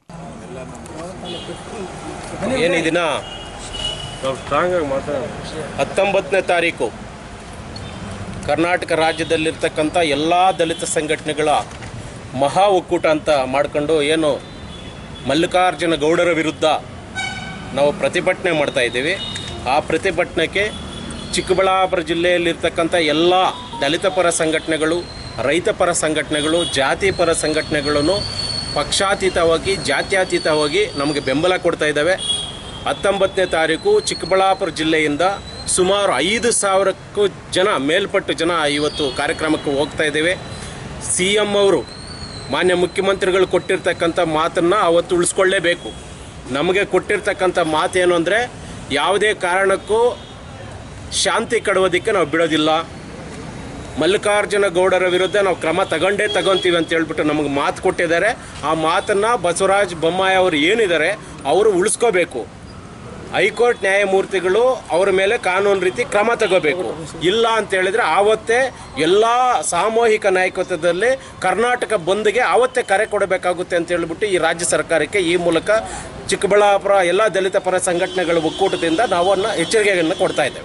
[SPEAKER 7] ಏನು ಈ ದಿನ ಹತ್ತೊಂಬತ್ತನೇ ತಾರೀಕು ಕರ್ನಾಟಕ ರಾಜ್ಯದಲ್ಲಿರ್ತಕ್ಕಂಥ ಎಲ್ಲ ದಲಿತ ಸಂಘಟನೆಗಳ ಮಹಾ ಒಕ್ಕೂಟ ಅಂತ ಮಾಡ್ಕೊಂಡು ಏನು ಮಲ್ಲಿಕಾರ್ಜುನ ಗೌಡರ ವಿರುದ್ಧ ನಾವು ಪ್ರತಿಭಟನೆ ಮಾಡ್ತಾ ಇದ್ದೀವಿ ಆ ಪ್ರತಿಭಟನೆಗೆ ಚಿಕ್ಕಬಳ್ಳಾಪುರ ಜಿಲ್ಲೆಯಲ್ಲಿರ್ತಕ್ಕಂಥ ಎಲ್ಲ ದಲಿತ ಪರ ಸಂಘಟನೆಗಳು ರೈತ ಪರ ಸಂಘಟನೆಗಳು ಜಾತಿ ಪರ ಸಂಘಟನೆಗಳನ್ನು ಪಕ್ಷಾತೀತವಾಗಿ ಜಾತ್ಯತೀತವಾಗಿ ನಮಗೆ ಬೆಂಬಲ ಕೊಡ್ತಾ ಇದ್ದಾವೆ ಹತ್ತೊಂಬತ್ತನೇ ತಾರೀಕು ಚಿಕ್ಕಬಳ್ಳಾಪುರ ಜಿಲ್ಲೆಯಿಂದ ಸುಮಾರು ಐದು ಸಾವಿರಕ್ಕೂ ಜನ ಮೇಲ್ಪಟ್ಟು ಜನ ಇವತ್ತು ಕಾರ್ಯಕ್ರಮಕ್ಕೆ ಹೋಗ್ತಾ ಇದ್ದೇವೆ ಸಿ ಎಮ್ ಅವರು ಮಾನ್ಯ ಮುಖ್ಯಮಂತ್ರಿಗಳು ಕೊಟ್ಟಿರ್ತಕ್ಕಂಥ ಮಾತನ್ನು ಅವತ್ತು ಉಳಿಸ್ಕೊಳ್ಳೇಬೇಕು ನಮಗೆ ಕೊಟ್ಟಿರ್ತಕ್ಕಂಥ ಮಾತೇನು ಅಂದರೆ ಯಾವುದೇ ಕಾರಣಕ್ಕೂ ಶಾಂತಿ ಕಡುವುದಕ್ಕೆ ನಾವು ಬಿಡೋದಿಲ್ಲ ಮಲ್ಲಿಕಾರ್ಜುನ ಗೌಡರ ವಿರುದ್ಧ ನಾವು ಕ್ರಮ ತಗೊಂಡೇ ತಗೊಂತೀವಿ ಅಂತ ಹೇಳ್ಬಿಟ್ಟು ನಮಗೆ ಮಾತು ಕೊಟ್ಟಿದ್ದಾರೆ ಆ ಮಾತನ್ನು ಬಸವರಾಜ ಬೊಮ್ಮಾಯಿ ಅವರು ಏನಿದ್ದಾರೆ ಅವರು ಉಳಿಸ್ಕೋಬೇಕು ಹೈಕೋರ್ಟ್ ನ್ಯಾಯಮೂರ್ತಿಗಳು ಅವರ ಮೇಲೆ ಕಾನೂನು ರೀತಿ ಕ್ರಮ ತಗೋಬೇಕು ಇಲ್ಲ ಅಂತ ಹೇಳಿದ್ರೆ ಆವತ್ತೇ ಎಲ್ಲ ಸಾಮೂಹಿಕ ನಾಯಕತ್ವದಲ್ಲಿ ಕರ್ನಾಟಕ ಬಂದ್ಗೆ ಆವತ್ತೇ ಕರೆ ಕೊಡಬೇಕಾಗುತ್ತೆ ಅಂತ ಹೇಳ್ಬಿಟ್ಟು ಈ ರಾಜ್ಯ ಸರ್ಕಾರಕ್ಕೆ ಈ ಮೂಲಕ ಚಿಕ್ಕಬಳ್ಳಾಪುರ ಎಲ್ಲ ದಲಿತ ಪರ ಸಂಘಟನೆಗಳ ಒಕ್ಕೂಟದಿಂದ ನಾವು ಅದನ್ನ ಎಚ್ಚರಿಕೆಯನ್ನು ಕೊಡ್ತಾ ಇದ್ದೇವೆ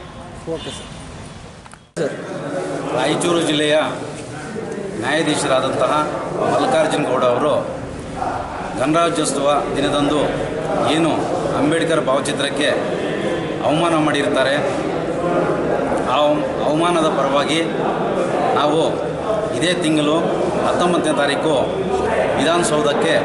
[SPEAKER 8] ರಾಯಚೂರು ಜಿಲ್ಲೆಯ ನ್ಯಾಯಾಧೀಶರಾದಂತಹ ಮಲ್ಲಿಕಾರ್ಜುನ ಗೌಡ ಅವರು ಗಣರಾಜ್ಯೋತ್ಸವ ದಿನದಂದು ಏನು ಅಂಬೇಡ್ಕರ್ ಭಾವಚಿತ್ರಕ್ಕೆ ಅವಮಾನ ಮಾಡಿರ್ತಾರೆ ಆ ಅವ- ಅವಮಾನದ ಪರವಾಗಿ ನಾವು ಇದೇ ತಿಂಗಳು ಹತ್ತೊಂಬತ್ತನೇ ತಾರೀಕು ವಿಧಾನಸೌಧಕ್ಕೆ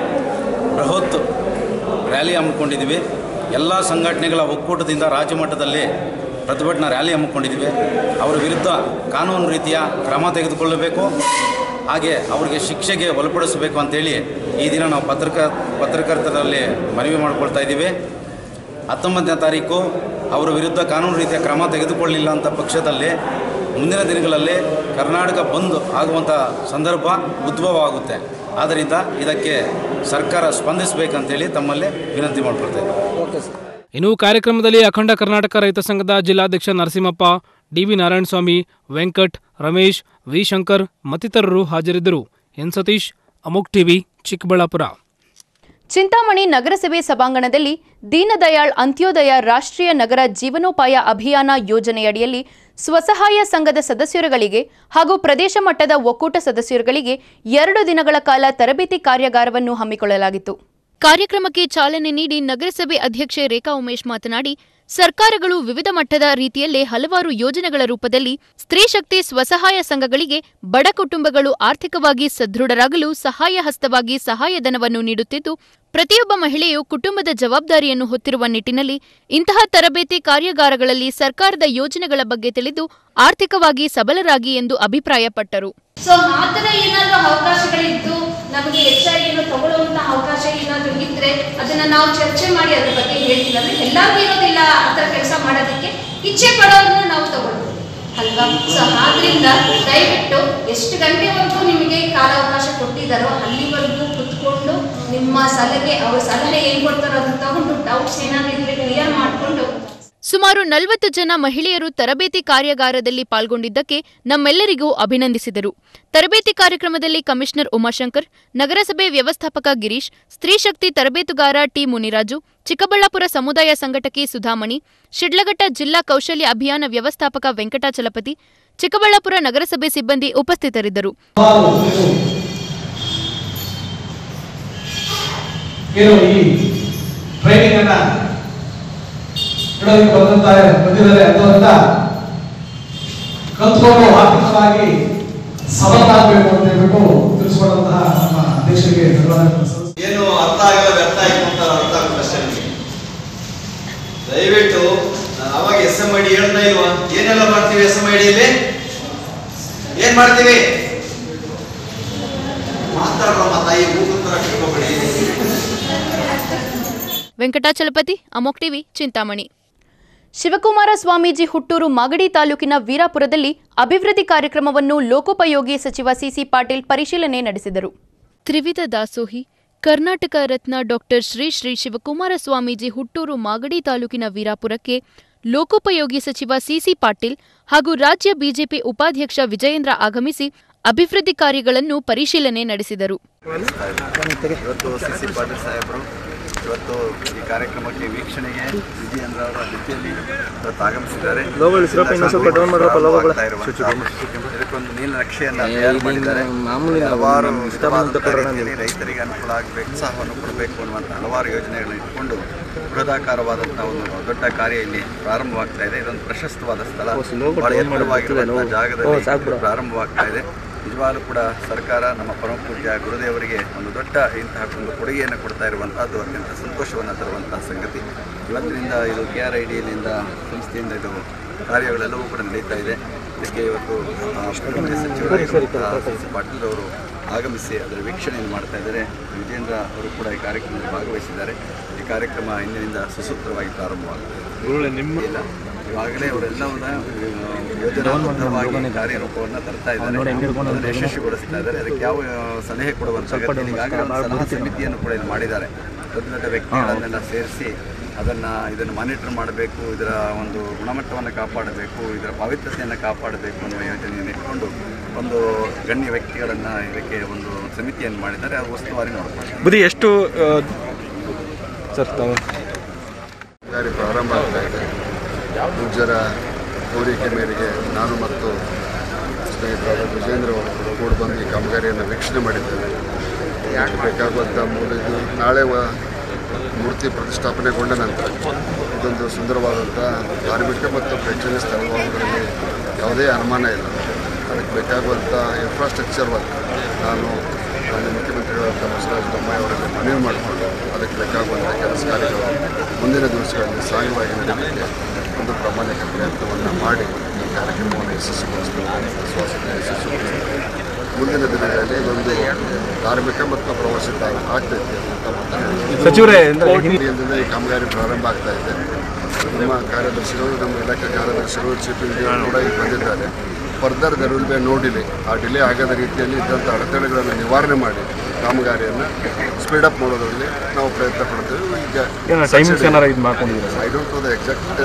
[SPEAKER 8] ಬೃಹತ್ ರ್ಯಾಲಿ ಹಮ್ಮಿಕೊಂಡಿದ್ದೀವಿ ಎಲ್ಲ ಸಂಘಟನೆಗಳ ಒಕ್ಕೂಟದಿಂದ ರಾಜ್ಯ ಮಟ್ಟದಲ್ಲಿ ಪ್ರತಿಭಟನಾ ರ್ಯಾಲಿ ಹಮ್ಮಿಕೊಂಡಿದ್ದೀವಿ ಅವರ ವಿರುದ್ಧ ಕಾನೂನು ರೀತಿಯ ಕ್ರಮ ತೆಗೆದುಕೊಳ್ಳಬೇಕು ಹಾಗೆ ಅವರಿಗೆ ಶಿಕ್ಷೆಗೆ ಒಳಪಡಿಸಬೇಕು ಅಂತೇಳಿ ಈ ದಿನ ನಾವು ಪತ್ರಕ ಪತ್ರಕರ್ತರಲ್ಲಿ ಮನವಿ ಮಾಡಿಕೊಳ್ತಾ ಇದ್ದೀವಿ ಹತ್ತೊಂಬತ್ತನೇ ತಾರೀಕು ಅವರ ವಿರುದ್ಧ ಕಾನೂನು ರೀತಿಯ ಕ್ರಮ ತೆಗೆದುಕೊಳ್ಳಿಲ್ಲ ಅಂತ ಪಕ್ಷದಲ್ಲಿ ಮುಂದಿನ ದಿನಗಳಲ್ಲಿ ಕರ್ನಾಟಕ ಬಂದ್ ಆಗುವಂಥ ಸಂದರ್ಭ ಉದ್ಭವ ಆಗುತ್ತೆ ಆದ್ದರಿಂದ ಇದಕ್ಕೆ ಸರ್ಕಾರ ಸ್ಪಂದಿಸಬೇಕಂತೇಳಿ ತಮ್ಮಲ್ಲಿ ವಿನಂತಿ ಮಾಡ್ಕೊಳ್ತಾ ಇದ್ದೀವಿ
[SPEAKER 2] ಇನ್ನು ಕಾರ್ಯಕ್ರಮದಲ್ಲಿ ಅಖಂಡ ಕರ್ನಾಟಕ ರೈತ ಸಂಘದ ಜಿಲ್ಲಾಧ್ಯಕ್ಷ ನರಸಿಂಹಪ್ಪ ಡಿವಿ ನಾರಾಯಣಸ್ವಾಮಿ ವೆಂಕಟ್ ರಮೇಶ್ ವಿ ಶಂಕರ್ ಮತ್ತಿತರರು ಹಾಜರಿದ್ದರು ಎನ್ ಸತೀಶ್ ಅಮುಕ್ ಟಿವಿ ಚಿಕ್ಕಬಳ್ಳಾಪುರ
[SPEAKER 1] ಚಿಂತಾಮಣಿ ನಗರಸಭೆ ಸಭಾಂಗಣದಲ್ಲಿ ದೀನದಯಾಳ್ ಅಂತ್ಯೋದಯ ರಾಷ್ಟ್ರೀಯ ನಗರ ಜೀವನೋಪಾಯ ಅಭಿಯಾನ ಯೋಜನೆಯಡಿಯಲ್ಲಿ ಸ್ವಸಹಾಯ ಸಂಘದ ಸದಸ್ಯರುಗಳಿಗೆ ಹಾಗೂ ಪ್ರದೇಶ ಮಟ್ಟದ ಒಕ್ಕೂಟ ಸದಸ್ಯರುಗಳಿಗೆ ಎರಡು ದಿನಗಳ ಕಾಲ ತರಬೇತಿ ಕಾರ್ಯಾಗಾರವನ್ನು ಹಮ್ಮಿಕೊಳ್ಳಲಾಗಿತ್ತು ಕಾರ್ಯಕ್ರಮಕ್ಕೆ ಚಾಲನೆ ನೀಡಿ ನಗರಸಭೆ ಅಧ್ಯಕ್ಷೆ ರೇಖಾ ಉಮೇಶ್ ಮಾತನಾಡಿ ಸರ್ಕಾರಗಳು ವಿವಿಧ ಮಟ್ಟದ ರೀತಿಯಲ್ಲೇ ಹಲವಾರು ಯೋಜನೆಗಳ ರೂಪದಲ್ಲಿ ಸ್ತ್ರೀ ಶಕ್ತಿ ಸ್ವಸಹಾಯ ಸಂಘಗಳಿಗೆ ಬಡ ಕುಟುಂಬಗಳು ಆರ್ಥಿಕವಾಗಿ ಸದೃಢರಾಗಲು ಸಹಾಯ ಹಸ್ತವಾಗಿ ಸಹಾಯಧನವನ್ನು ನೀಡುತ್ತಿದ್ದು ಪ್ರತಿಯೊಬ್ಬ ಮಹಿಳೆಯು ಕುಟುಂಬದ ಜವಾಬ್ದಾರಿಯನ್ನು ಹೊತ್ತಿರುವ ನಿಟ್ಟಿನಲ್ಲಿ ಇಂತಹ ತರಬೇತಿ ಕಾರ್ಯಾಗಾರಗಳಲ್ಲಿ ಸರ್ಕಾರದ ಯೋಜನೆಗಳ ಬಗ್ಗೆ ತಿಳಿದು ಆರ್ಥಿಕವಾಗಿ ಸಬಲರಾಗಿ ಎಂದು ಅಭಿಪ್ರಾಯಪಟ್ಟರು
[SPEAKER 9] ಸೊ ಆ ಥರ ಏನಾದರೂ ಅವಕಾಶಗಳಿದ್ದು ನಮಗೆ ಹೆಚ್ಚಾಗಿ ಏನೋ ತಗೊಳ್ಳುವಂತ ಅವಕಾಶ ಏನಾದರೂ ಇದ್ರೆ ಅದನ್ನ ನಾವು ಚರ್ಚೆ ಮಾಡಿ ಅದ್ರ ಬಗ್ಗೆ ಹೇಳ್ತೀವಿ ಅಂದ್ರೆ ಎಲ್ಲರಿಗೂ ಇರೋದಿಲ್ಲ ಆ ಥರ ಕೆಲಸ ಮಾಡೋದಕ್ಕೆ ಇಚ್ಛೆ ಪಡೋದನ್ನ ನಾವು ತಗೊಳ್ತೀವಿ ಅಲ್ವಾ ಸೊ ಆದ್ರಿಂದ ದಯವಿಟ್ಟು ಎಷ್ಟು ಗಂಟೆವರೆಗೂ ನಿಮಗೆ ಕಾಲಾವಕಾಶ ಕೊಟ್ಟಿದ್ದಾರೋ ಅಲ್ಲಿವರೆಗೂ ಕುತ್ಕೊಂಡು ನಿಮ್ಮ ಸಲಹೆ ಅವ್ರ ಸಲಹೆ ಏನ್ ಕೊಡ್ತಾರೋ ಅದನ್ನ ತಗೊಂಡು ಡೌಟ್ಸ್ ಏನಾದ್ರು ಇದ್ರೆ ಕ್ಲಿಯರ್ ಮಾಡ್ಕೊಂಡು
[SPEAKER 1] ಸುಮಾರು ನಲವತ್ತು ಜನ ಮಹಿಳೆಯರು ತರಬೇತಿ ಕಾರ್ಯಾಗಾರದಲ್ಲಿ ಪಾಲ್ಗೊಂಡಿದ್ದಕ್ಕೆ ನಮ್ಮೆಲ್ಲರಿಗೂ ಅಭಿನಂದಿಸಿದರು ತರಬೇತಿ ಕಾರ್ಯಕ್ರಮದಲ್ಲಿ ಕಮಿಷನರ್ ಉಮಾಶಂಕರ್ ನಗರಸಭೆ ವ್ಯವಸ್ಥಾಪಕ ಗಿರೀಶ್ ಸ್ತ್ರೀ ಶಕ್ತಿ ತರಬೇತುಗಾರ ಟಿ ಮುನಿರಾಜು ಚಿಕ್ಕಬಳ್ಳಾಪುರ ಸಮುದಾಯ ಸಂಘಟಕಿ ಸುಧಾಮಣಿ ಶಿಡ್ಲಘಟ್ಟ ಜಿಲ್ಲಾ ಕೌಶಲ್ಯ ಅಭಿಯಾನ ವ್ಯವಸ್ಥಾಪಕ ವೆಂಕಟಾಚಲಪತಿ ಚಿಕ್ಕಬಳ್ಳಾಪುರ ನಗರಸಭೆ ಸಿಬ್ಬಂದಿ ಉಪಸ್ಥಿತರಿದ್ದರು
[SPEAKER 10] ಏನು ಈ ಟ್ರೈನಿಂಗ್ ಅನ್ನ ಇಡೋದಕ್ಕೆ ಬಂದಂತ ಬಂದಿದ್ದಾರೆ ಅಂತ ಕಲ್ತ್ಕೊಂಡು ಆರ್ಥಿಕವಾಗಿ ಸಬಲರಾಗಬೇಕು ಅಂತ ಹೇಳ್ಬಿಟ್ಟು ತಿಳಿಸ್ಕೊಡುವಂತಹ ನಮ್ಮ ಅಧ್ಯಕ್ಷರಿಗೆ ಧನ್ಯವಾದಗಳು ಸಲ್ಲಿಸ್ತೀನಿ.
[SPEAKER 11] ಏನು ಅರ್ಥ ಆಗಿಲ್ಲ ವ್ಯರ್ಥ ಆಯ್ತು ಅಂತ ಅರ್ಥ ಆಗುತ್ತೆ ಅಷ್ಟೇ ನಿಮಗೆ ದಯವಿಟ್ಟು ನಾನು ಅವಾಗ ಎಸ್ ಎಂ ಐ ಡಿ ಹೇಳ್ತಾ ಇಲ್ವಾ ಏನೆಲ್ಲ ಮಾಡ್ತೀವಿ ಎಸ್ ಎಂ ಐ ಡಿಯಲ್ಲಿ ಏನ್ ಮಾಡ್ತೀವಿ ಮಾತಾಡ್ರಮ್ಮ ತಾಯಿ ಮೂಗುತ್ತರ ಕೇಳ್ಕೊಬೇಡಿ
[SPEAKER 1] ವೆಂಕಟಾಚಲಪತಿ ಅಮೋಕ್ ಟಿವಿ ಚಿಂತಾಮಣಿ ಶಿವಕುಮಾರ ಸ್ವಾಮೀಜಿ ಹುಟ್ಟೂರು ಮಾಗಡಿ ತಾಲೂಕಿನ ವೀರಾಪುರದಲ್ಲಿ ಅಭಿವೃದ್ಧಿ ಕಾರ್ಯಕ್ರಮವನ್ನು ಲೋಕೋಪಯೋಗಿ ಸಚಿವ ಸಿಸಿ ಪಾಟೀಲ್ ಪರಿಶೀಲನೆ ನಡೆಸಿದರು ತ್ರಿವಿಧ ದಾಸೋಹಿ ಕರ್ನಾಟಕ ರತ್ನ ಡಾಕ್ಟರ್ ಶ್ರೀ ಶ್ರೀ ಶಿವಕುಮಾರ ಸ್ವಾಮೀಜಿ ಹುಟ್ಟೂರು ಮಾಗಡಿ ತಾಲೂಕಿನ ವೀರಾಪುರಕ್ಕೆ ಲೋಕೋಪಯೋಗಿ ಸಚಿವ ಸಿಸಿ ಪಾಟೀಲ್ ಹಾಗೂ ರಾಜ್ಯ ಬಿಜೆಪಿ ಉಪಾಧ್ಯಕ್ಷ ವಿಜಯೇಂದ್ರ ಆಗಮಿಸಿ ಅಭಿವೃದ್ಧಿ ಕಾರ್ಯಗಳನ್ನು ಪರಿಶೀಲನೆ ನಡೆಸಿದರು
[SPEAKER 11] ಇವತ್ತು ಸಿ ಸಿ ಪಾಟೀಲ್ ಸಾಹೇಬರು
[SPEAKER 12] ಇವತ್ತು ಈ ಕಾರ್ಯಕ್ರಮಕ್ಕೆ ವೀಕ್ಷಣೆಗೆ ವಿಜಯೇಂದ್ರ ಅವರ ಜೊತೆಯಲ್ಲಿ ಇವತ್ತು ಆಗಮಿಸಿದ್ದಾರೆ
[SPEAKER 6] ಲೋಗೋಗಳು ಇಸ್ರಪ್ಪ ಇನ್ನೊಂದ್ ಸ್ವಲ್ಪ down ಮಾಡ್ರಪ್ಪ, ಲೋಗೋಗಳು.
[SPEAKER 12] ಇದಕ್ಕೊಂದು ನೀಲನಕ್ಷೆಯನ್ನು ತಯಾರು ಮಾಡಿದ್ದಾರೆ ಹಲವಾರು ವಿಧವಾದಂಥ ರೀತಿಯಲ್ಲಿ ರೈತರಿಗೆ ಅನುಕೂಲ ಆಗಬೇಕು ಉತ್ಸಾಹವನ್ನು ಕೊಡಬೇಕು ಅನ್ನುವಂಥ ಹಲವಾರು ಯೋಜನೆಗಳನ್ನು ಇಟ್ಕೊಂಡು ಬೃಹದಾಕಾರವಾದಂಥ ಒಂದು ದೊಡ್ಡ ಕಾರ್ಯ ಇಲ್ಲಿ ಪ್ರಾರಂಭವಾಗ್ತಾ ಇದೆ ಇದೊಂದು ಪ್ರಶಸ್ತವಾದ ಸ್ಥಳ ಬಹಳ ಎತ್ತರವಾಗಿರುವಂಥ ಜಾಗದಲ್ಲಿ ಇದು ಪ್ರಾರಂಭವಾಗ್ತಾ ಇದೆ ನಿಜವಾಗ್ಲೂ ಕೂಡ ಸರ್ಕಾರ ನಮ್ಮ ಪರಮ ಪೂಜ್ಯ ಗುರುದೇವರಿಗೆ ಒಂದು ದೊಡ್ಡ ಇಂತಹ ಒಂದು ಕೊಡುಗೆಯನ್ನು ಕೊಡ್ತಾ ಇರುವಂಥದ್ದು ಅತ್ಯಂತ ಸಂತೋಷವನ್ನು ತರುವಂತಹ ಸಂಗತಿ ಇವತ್ತಿನಿಂದ ಇದು ಕೆ ಆರ್ ಐ ಡಿಯಿಂದ ಸಂಸ್ಥೆಯಿಂದ ಇದು ಕಾರ್ಯಗಳೆಲ್ಲವೂ ಕೂಡ ನಡೀತಾ ಇದೆ ಇದಕ್ಕೆ ಇವತ್ತು ಆ, ಮುಖ್ಯ ಸಚಿವರಾಗಿರುವಂತಹ ಸಿ ಸಿ ಪಾಟೀಲ್ ಅವರು ಆಗಮಿಸಿ ಅದರ ವೀಕ್ಷಣೆಯನ್ನು ಮಾಡ್ತಾ ಇದ್ದಾರೆ ವಿಜೇಂದ್ರ ಅವರು ಕೂಡ ಈ ಕಾರ್ಯಕ್ರಮದಲ್ಲಿ ಭಾಗವಹಿಸಿದ್ದಾರೆ ಈ ಕಾರ್ಯಕ್ರಮ ಇಂದಿನಿಂದ ಸುಸೂತ್ರವಾಗಿ ಪ್ರಾರಂಭವಾಗಿದೆ ನಿಮ್ಮ ಇಲ್ಲ ಇವಾಗಲೇ ಅವರೆಲ್ಲವನ್ನ ಯೋಜನಾಬದ್ಧವಾಗಿ ಕಾರ್ಯರೂಪವನ್ನು ತರ್ತಾ ಇದ್ದಾರೆ ಅದನ್ನು ಯಶಸ್ವಿಗೊಳಿಸ್ತಾ ಇದ್ದಾರೆ ಅದಕ್ಕೆ ಯಾವ ಸಲಹೆ ಕೊಡುವಂತ ಅಗತ್ಯ ಇಲ್ಲ. ಈಗಾಗಲೇ ಒಂದು ಸಲಹಾ ಸಮಿತಿಯನ್ನು ಕೂಡ ಇಲ್ಲಿ ಮಾಡಿದ್ದಾರೆ ದೊಡ್ಡ ದೊಡ್ಡ ವ್ಯಕ್ತಿಗಳನ್ನೆಲ್ಲ ಸೇರಿಸಿ ಅದನ್ನು ಇದನ್ನು ಮಾನಿಟರ್ ಮಾಡಬೇಕು ಇದರ ಒಂದು ಗುಣಮಟ್ಟವನ್ನು ಕಾಪಾಡಬೇಕು ಇದರ ಪವಿತ್ರತೆಯನ್ನು ಕಾಪಾಡಬೇಕು ಅನ್ನುವ ಯೋಜನೆಯನ್ನು ಇಟ್ಕೊಂಡು ಒಂದು ಗಣ್ಯ ವ್ಯಕ್ತಿಗಳನ್ನು ಇದಕ್ಕೆ ಒಂದು ಸಮಿತಿಯನ್ನು ಮಾಡಿದ್ದಾರೆ ಅದು ಉಸ್ತುವಾರಿ ನೋಡ್ಕೊಳ್ತಾರೆ
[SPEAKER 6] ಬುದ್ಧಿ ಎಷ್ಟು ಸರ್ ತಾವು
[SPEAKER 13] ಕಾರ್ಯ ಪ್ರಾರಂಭ ಆಗ್ತಾ ಇದೆ ಪೂಜ್ಯರ ಕೋರಿಕೆ ಮೇರೆಗೆ ನಾನು ಮತ್ತು ಸ್ನೇಹಿತರಾದ ವಿಜೇಂದ್ರ ಅವರು ಕೂಡ ಬಂದು ಈ ಕಾಮಗಾರಿಯನ್ನು ವೀಕ್ಷಣೆ ಮಾಡಿದ್ದೇವೆ ಇದಕ್ಕೆ ಬೇಕಾಗುವಂಥ ಮೂಲ ಇದು ನಾಳೆ ವ- ಮೂರ್ತಿ ಪ್ರತಿಷ್ಠಾಪನೆಗೊಂಡ ನಂತರ ಇದೊಂದು ಸುಂದರವಾದಂಥ ಧಾರ್ಮಿಕ ಮತ್ತು ಪ್ರೇಕ್ಷಣೀಯ ಸ್ಥಳವಾಗುವುದರಲ್ಲಿ ಯಾವುದೇ ಅನುಮಾನ ಇಲ್ಲ ಅದಕ್ಕೆ ಬೇಕಾಗುವಂಥ ಇನ್ಫ್ರಾಸ್ಟ್ರಕ್ಚರ್ ವರ್ಕ್ ನಾನು ಮಾನ್ಯ ಮುಖ್ಯಮಂತ್ರಿಗಳಾದ ಬಸವರಾಜ ಬೊಮ್ಮಾಯಿ ಅವರಲ್ಲಿ ಮನವಿ ಮಾಡಿಕೊಂಡು ಅದಕ್ಕೆ ಬೇಕಾಗುವಂಥ ಕೆಲಸ ಕಾರ್ಯಗಳು ಮುಂದಿನ ದಿವಸಗಳಲ್ಲಿ ಸಾಗುವಾಗಿ ನಡೆಯಲಿಕ್ಕೆ ಒಂದು ಪ್ರಾಮಾಣಿಕ ಪ್ರಯತ್ನವನ್ನು ಮಾಡಿ ಈ ಕಾರ್ಯಕ್ರಮವನ್ನು ಯಶಸ್ವಿಗೊಳಿಸ್ತೇವೆ ವಿಶ್ವಾಸದ ಯಶಸ್ವಿಗೊಳಿಸ್ತೇವೆ ಮುಂದಿನ ದಿನಗಳಲ್ಲಿ ಇದೊಂದು ಧಾರ್ಮಿಕ ಮತ್ತು ಪ್ರವಾಸಿ ತಾಣ ಆಗ್ತೈತೆ ಅಂತ ಮಾತನಾಡಿ
[SPEAKER 6] ಸಚಿವರೇ,
[SPEAKER 13] ಇಂದಿನಿಂದ ಈ ಕಾಮಗಾರಿ ಪ್ರಾರಂಭ ಆಗ್ತಾ ಇದೆ ನಮ್ಮ ಕಾರ್ಯದರ್ಶಿಗಳು ನಮ್ಮ ಇಲಾಖೆ ಕಾರ್ಯದರ್ಶಿಗಳು ಚೀಫ್ ಇಂಜಿನಿಯರ್ ಕೂಡ ಈಗ ಬಂದಿದ್ದಾರೆ further there will be no delay ಆ ಡಿಲೇ ಆಗದ ರೀತಿಯಲ್ಲಿ ಇದ್ದಂಥ ಅಡೆತಡೆಗಳನ್ನು ನಿವಾರಣೆ ಮಾಡಿ ಕಾಮಗಾರಿಯನ್ನು ಸ್ಪೀಡಪ್ ಮಾಡೋದ್ರಲ್ಲಿ ನಾವು ಪ್ರಯತ್ನ ಪಡ್ತೇವೆ
[SPEAKER 6] ಏನೋ
[SPEAKER 13] ಈಗ
[SPEAKER 6] timings ಏನಾರ ಇದು ಮಾಡ್ಕೊಂಡಿದ್ದೀರಾ
[SPEAKER 13] I don't know the exact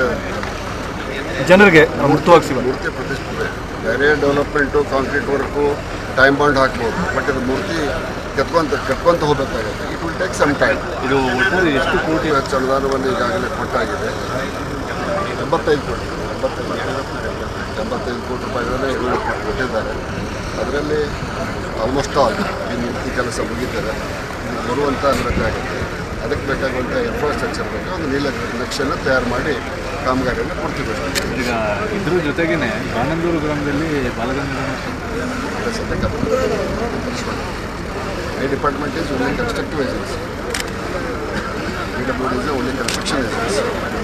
[SPEAKER 6] ಜನರಿಗೆ ಮುಕ್ತವಾಗಿ ಸಿಗೋದು
[SPEAKER 13] ಮೂರ್ತಿ ಪ್ರತಿಷ್ಠೆ ಬೇರೆ development concrete work time bound ಹಾಕ್ಬೋದು ಬಟ್ ಇದು ಮೂರ್ತಿ ಕೆತ್ಕೊಂತ ಕೆತ್ಕೊಂತ ಹೋಗಬೇಕಾಗುತ್ತೆ it will take some time ಇದು ಒಟ್ಟು ಎಷ್ಟು ಕೋಟಿ ವೆಚ್ಚ ಅನುದಾನವನ್ನು ಈಗಾಗಲೇ ಕೊಟ್ಟಾಗಿದೆ ಎಂಬತ್ತೈದು ಕೋಟಿ ಎಂಬತ್ತೈದು ಎಂಬತ್ತೈದು ಕೋಟಿ ರೂಪಾಯಿಗಳನ್ನೇ ಇವರು ಕೊಟ್ಟಿದ್ದಾರೆ ಅದರಲ್ಲಿ ಆಲ್ಮೋಸ್ಟ್ ಆಲ್ ಈ ಮೂರ್ತಿ ಕೆಲಸ ಮುಗಿತಾರೆ ಇದು ಬರುವಂಥ ಅನುಮತಿ ಆಗುತ್ತೆ ಅದಕ್ಕೆ ಬೇಕಾಗುವಂಥ ಇನ್ಫ್ರಾಸ್ಟ್ರಕ್ಚರ್ ಬೇಕು ಒಂದು ನೀಲ ನಕ್ಷೆಯನ್ನು ತಯಾರು ಮಾಡಿ ಕಾಮಗಾರಿಯನ್ನು ಕೊಡ್ತೀವಿ
[SPEAKER 14] ಈಗ ಇದ್ರ ಜೊತೆಗೇನೆ ಬಾನಂದೂರು ಗ್ರಾಮದಲ್ಲಿ ಬಾಲಗಂಗಾಧರ
[SPEAKER 13] ಸದ್ಯಕ್ಕೆ ಈ department is only constructive agency P W D is only construction agency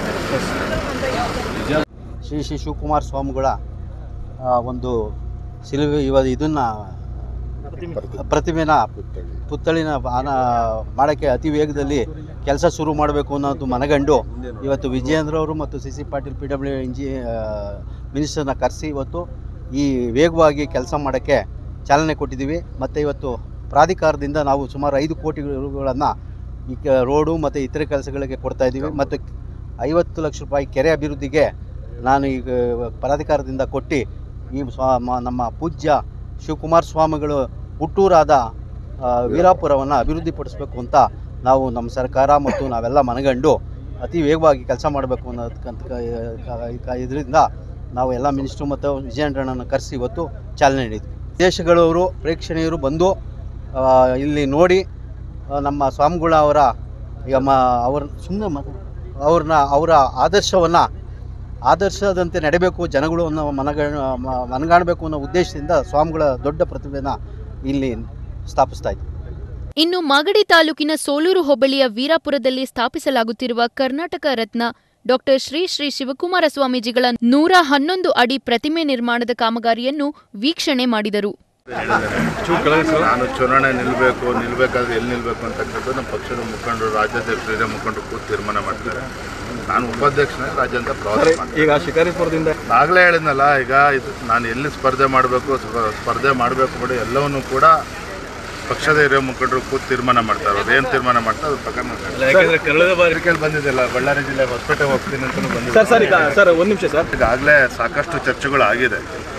[SPEAKER 15] Shri Shri Shivakumara ಸ್ವಾಮಿಗಳ ಆ, ಒಂದು ಸಿಲುವೆ ಇವ ಇದನ್ನು ಪ್ರತಿಮೆನ ಪುತ್ಥಳಿನ ಆನ ಮಾಡೋಕ್ಕೆ ಅತಿ ವೇಗದಲ್ಲಿ ಕೆಲಸ ಶುರು ಮಾಡಬೇಕು ಅನ್ನೋದು ಮನಗಂಡು ಇವತ್ತು ವಿಜಯೇಂದ್ರ ಅವರು ಮತ್ತು C C Patil P W ಇಂಜಿ ಮಿನಿಸ್ಟರ್ನ ಕರೆಸಿ ಇವತ್ತು ಈ ವೇಗವಾಗಿ ಕೆಲಸ ಮಾಡೋಕ್ಕೆ ಚಾಲನೆ ಕೊಟ್ಟಿದ್ದೀವಿ ಮತ್ತು ಇವತ್ತು ಪ್ರಾಧಿಕಾರದಿಂದ ನಾವು ಸುಮಾರು ಐದು ಕೋಟಿಗಳನ್ನು ಈ ಕ ರೋಡು ಮತ್ತು ಇತರೆ ಕೆಲಸಗಳಿಗೆ ಕೊಡ್ತಾ ಇದ್ದೀವಿ ಮತ್ತು ಐವತ್ತು ಲಕ್ಷ ರೂಪಾಯಿ ಕೆರೆ ಅಭಿವೃದ್ಧಿಗೆ ನಾನು ಈಗ ಪ್ರಾಧಿಕಾರದಿಂದ ಕೊಟ್ಟು ಈ ಸ್ವಾ ಮ- ನಮ್ಮ ಪೂಜ್ಯ ಶಿವಕುಮಾರ ಸ್ವಾಮಿಗಳು ಹುಟ್ಟೂರಾದ ಆ, ವೀರಾಪುರವನ್ನು ಅಭಿವೃದ್ಧಿಪಡಿಸಬೇಕು ಅಂತ ನಾವು ನಮ್ಮ ಸರ್ಕಾರ ಮತ್ತು ನಾವೆಲ್ಲ ಮನಗಂಡು ಅತಿ ವೇಗವಾಗಿ ಕೆಲಸ ಮಾಡಬೇಕು ಅನ್ನೋದಕ್ಕಂತ ಇದರಿಂದ ನಾವು ಎಲ್ಲ ಮಿನಿಸ್ಟ್ರು ಮತ್ತು ವಿಜಯೇಂದ್ರಣ್ಣನ ಕರೆಸಿ ಇವತ್ತು ಚಾಲನೆ ನೀಡಿದ್ವಿ ದೇಶಗಳವರು ಪ್ರೇಕ್ಷಣೀಯರು ಬಂದು ಆ, ಇಲ್ಲಿ ನೋಡಿ ಆ, ನಮ್ಮ ಸ್ವಾಮಿಗಳ ಅವರ ಈಗ ಮ ಅವ್ರ ಸುಮ್ಮನೆ ಅವ್ರನ್ನ ಅವರ ಆದರ್ಶವನ್ನು ಆದರ್ಶದಂತೆ ನಡೆಯಬೇಕು ಜನಗಳು ಅನ್ನೋ ಮನಗ ಮ- ಮನಗಾಣಬೇಕು ಅನ್ನೋ ಉದ್ದೇಶದಿಂದ ಸ್ವಾಮಿಗಳ ದೊಡ್ಡ ಪ್ರತಿಭೆನ ಇಲ್ಲಿ ಸ್ಥಾಪಿಸ್ತಾ ಇದ್ದೀವಿ
[SPEAKER 1] ಇನ್ನು ಮಾಗಡಿ ತಾಲೂಕಿನ ಸೋಲೂರು ಹೋಬಳಿಯ ವೀರಾಪುರದಲ್ಲಿ ಸ್ಥಾಪಿಸಲಾಗುತ್ತಿರುವ ಕರ್ನಾಟಕ ರತ್ನ ಡಾಕ್ಟರ್ ಶ್ರೀ ಶ್ರೀ ಶಿವಕುಮಾರ ಸ್ವಾಮೀಜಿಗಳ ನೂರ ಹನ್ನೊಂದು ಅಡಿ ಪ್ರತಿಮೆ ನಿರ್ಮಾಣದ ಕಾಮಗಾರಿಯನ್ನು ವೀಕ್ಷಣೆ ಮಾಡಿದರು
[SPEAKER 16] ನಾನು ಚುನಾವಣೆ ನಿಲ್ಲಬೇಕು ನಿಲ್ಲಬೇಕಾದ್ರೆ ಎಲ್ಲಿ ನಿಲ್ಲಬೇಕು ಅಂತಕ್ಕಂಥದ್ದು ನಮ್ಮ ಪಕ್ಷದ ಮುಖಂಡರು ರಾಜ್ಯಾಧ್ಯಕ್ಷರು ಹಿರಿಯ ಮುಖಂಡರು ಕೂತು ತೀರ್ಮಾನ ಮಾಡ್ತಾರೆ ನಾನು ಉಪಾಧ್ಯಕ್ಷನೇ ರಾಜ್ಯಾಂತ ಪ್ರವಾಸ ಮಾಡ್ತೀನಿ
[SPEAKER 6] ಈಗ ಶಿಕಾರಿಪುರದಿಂದ
[SPEAKER 16] ಆಗಲೇ ಹೇಳಿದ್ನಲ್ಲ ಈಗ ಇದು ನಾನು ಎಲ್ಲಿ ಸ್ಪರ್ಧೆ ಮಾಡಬೇಕು ಸ್ಪರ್ಧೆ ಮಾಡಬೇಕು ಬಿಡಿ ಎಲ್ಲವನ್ನೂ ಕೂಡ ಪಕ್ಷದ ಹಿರಿಯ ಮುಖಂಡರು ಕೂತು ತೀರ್ಮಾನ ಮಾಡ್ತಾರೆ ಅವ್ರು ಏನು ತೀರ್ಮಾನ ಮಾಡ್ತಾರೆ ಅದ್ರ ಪ್ರಕಾರ ನಾನು
[SPEAKER 14] ಯಾಕಂದ್ರೆ ಕಳೆದ ಬಾರಿ
[SPEAKER 16] ಪತ್ರಿಕೆಯಲ್ಲಿ ಬಂದಿದ್ದೆಲ್ಲ ಬಳ್ಳಾರಿ ಜಿಲ್ಲೆ ಹೊಸಪೇಟೆ ಹೋಗ್ತೀನಿ ಅಂತ ಬಂದಿದೆ
[SPEAKER 6] ಸರ್ ಸರ್ ಈಗ ಸರ್ ಒಂದು ನಿಮಿಷ ಸರ್
[SPEAKER 16] ಈಗಾಗಲೇ ಸಾಕಷ್ಟು ಚರ್ಚೆಗಳು ಆಗಿದೆ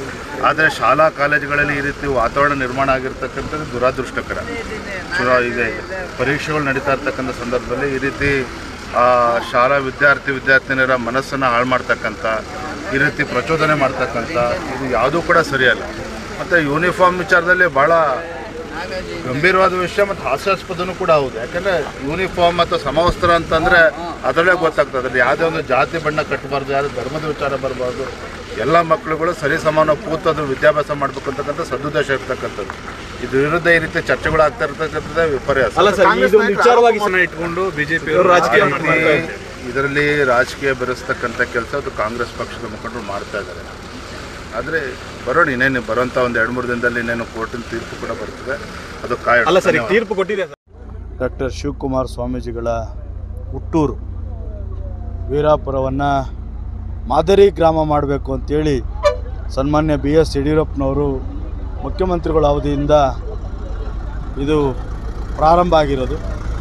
[SPEAKER 16] ಆದರೆ ಶಾಲಾ ಕಾಲೇಜುಗಳಲ್ಲಿ ಈ ರೀತಿ ವಾತಾವರಣ ನಿರ್ಮಾಣ ಆಗಿರ್ತಕ್ಕಂಥದ್ದು ದುರಾದೃಷ್ಟಕರ ಚುನಾ ಈಗ ಪರೀಕ್ಷೆಗಳು ನಡೀತಾ ಇರ್ತಕ್ಕಂಥ ಸಂದರ್ಭದಲ್ಲಿ ಈ ರೀತಿ ಆ, ಶಾಲಾ ವಿದ್ಯಾರ್ಥಿ ವಿದ್ಯಾರ್ಥಿನಿಯರ ಮನಸ್ಸನ್ನು ಹಾಳು ಮಾಡ್ತಕ್ಕಂಥ ಈ ರೀತಿ ಪ್ರಚೋದನೆ ಮಾಡ್ತಕ್ಕಂಥ ಇದು ಯಾವುದೂ ಕೂಡ ಸರಿಯಲ್ಲ ಮತ್ತು ಯೂನಿಫಾರ್ಮ್ ವಿಚಾರದಲ್ಲಿ ಭಾಳ ಗಂಭೀರವಾದ ವಿಷಯ ಮತ್ತು ಹಾಸ್ಯಾಸ್ಪದನೂ ಕೂಡ ಹೌದು ಯಾಕಂದರೆ ಯೂನಿಫಾರ್ಮ್ ಮತ್ತು ಸಮವಸ್ತ್ರ ಅಂತಂದರೆ ಅದರಲ್ಲೇ ಗೊತ್ತಾಗ್ತದೆ ಅದ್ರಲ್ಲಿ ಯಾವುದೇ ಒಂದು ಜಾತಿ ಬಣ್ಣ ಕಟ್ಟಬಾರ್ದು ಯಾವುದೇ ಧರ್ಮದ ವಿಚಾರ ಬರಬಾರ್ದು ಎಲ್ಲ ಮಕ್ಕಳುಗಳು ಸರಿ ಸಮಾನ ಕೂತು ಅದು ವಿದ್ಯಾಭ್ಯಾಸ ಮಾಡಬೇಕು ಅಂತಕ್ಕಂಥ ಸದುದ್ದೇಶ ಇರ್ತಕ್ಕಂಥದ್ದು ಇದು ವಿರುದ್ಧ ಈ ರೀತಿ ಚರ್ಚೆಗಳು ಆಗ್ತಾ ಇರ್ತಕ್ಕಂಥದ್ದೇ ವಿಪರ್ಯಾಸ
[SPEAKER 14] ಅಲ್ಲ ಸರ್ ಇದೊಂದು ವಿಚಾರವಾಗಿ ಇಟ್ಕೊಂಡು ಬಿಜೆಪಿ ರಾಜಕೀಯ ಮಾಡ್ತಾ ಇದ್ದಾರೆ.
[SPEAKER 16] ಇದರಲ್ಲಿ ರಾಜಕೀಯ ಬೆರೆಸ್ತಕ್ಕಂಥ ಕೆಲಸ ಅದು ಕಾಂಗ್ರೆಸ್ ಪಕ್ಷದ ಮುಖಂಡರು ಮಾಡ್ತಾ ಇದ್ದಾರೆ ಆದರೆ ಬರೋಣ ಇನ್ನೇನು ಬರೋಂಥ ಒಂದು ಎರಡು ಮೂರು ದಿನದಲ್ಲಿ ಇನ್ನೇನು ಕೋರ್ಟಿನ ತೀರ್ಪು ಕೂಡ ಬರ್ತದೆ ಅದು ಕಾಯೋಣ
[SPEAKER 14] ಅಲ್ಲ ಸರ್ ಈಗ
[SPEAKER 16] ಧನ್ಯವಾದ.
[SPEAKER 14] ತೀರ್ಪು ಕೊಟ್ಟಿದೆ ಸರ್
[SPEAKER 17] ಡಾಕ್ಟರ್ ಶಿವಕುಮಾರ್ ಸ್ವಾಮೀಜಿಗಳ ಹುಟ್ಟೂರು ವೀರಾಪುರವನ್ನು ಮಾದರಿ ಗ್ರಾಮ ಮಾಡಬೇಕು ಅಂತೇಳಿ ಸನ್ಮಾನ್ಯ ಬಿ ಎಸ್ ಯಡಿಯೂರಪ್ಪನವರು ಮುಖ್ಯಮಂತ್ರಿಗಳ ಅವಧಿಯಿಂದ ಇದು ಪ್ರಾರಂಭ ಆಗಿರೋದು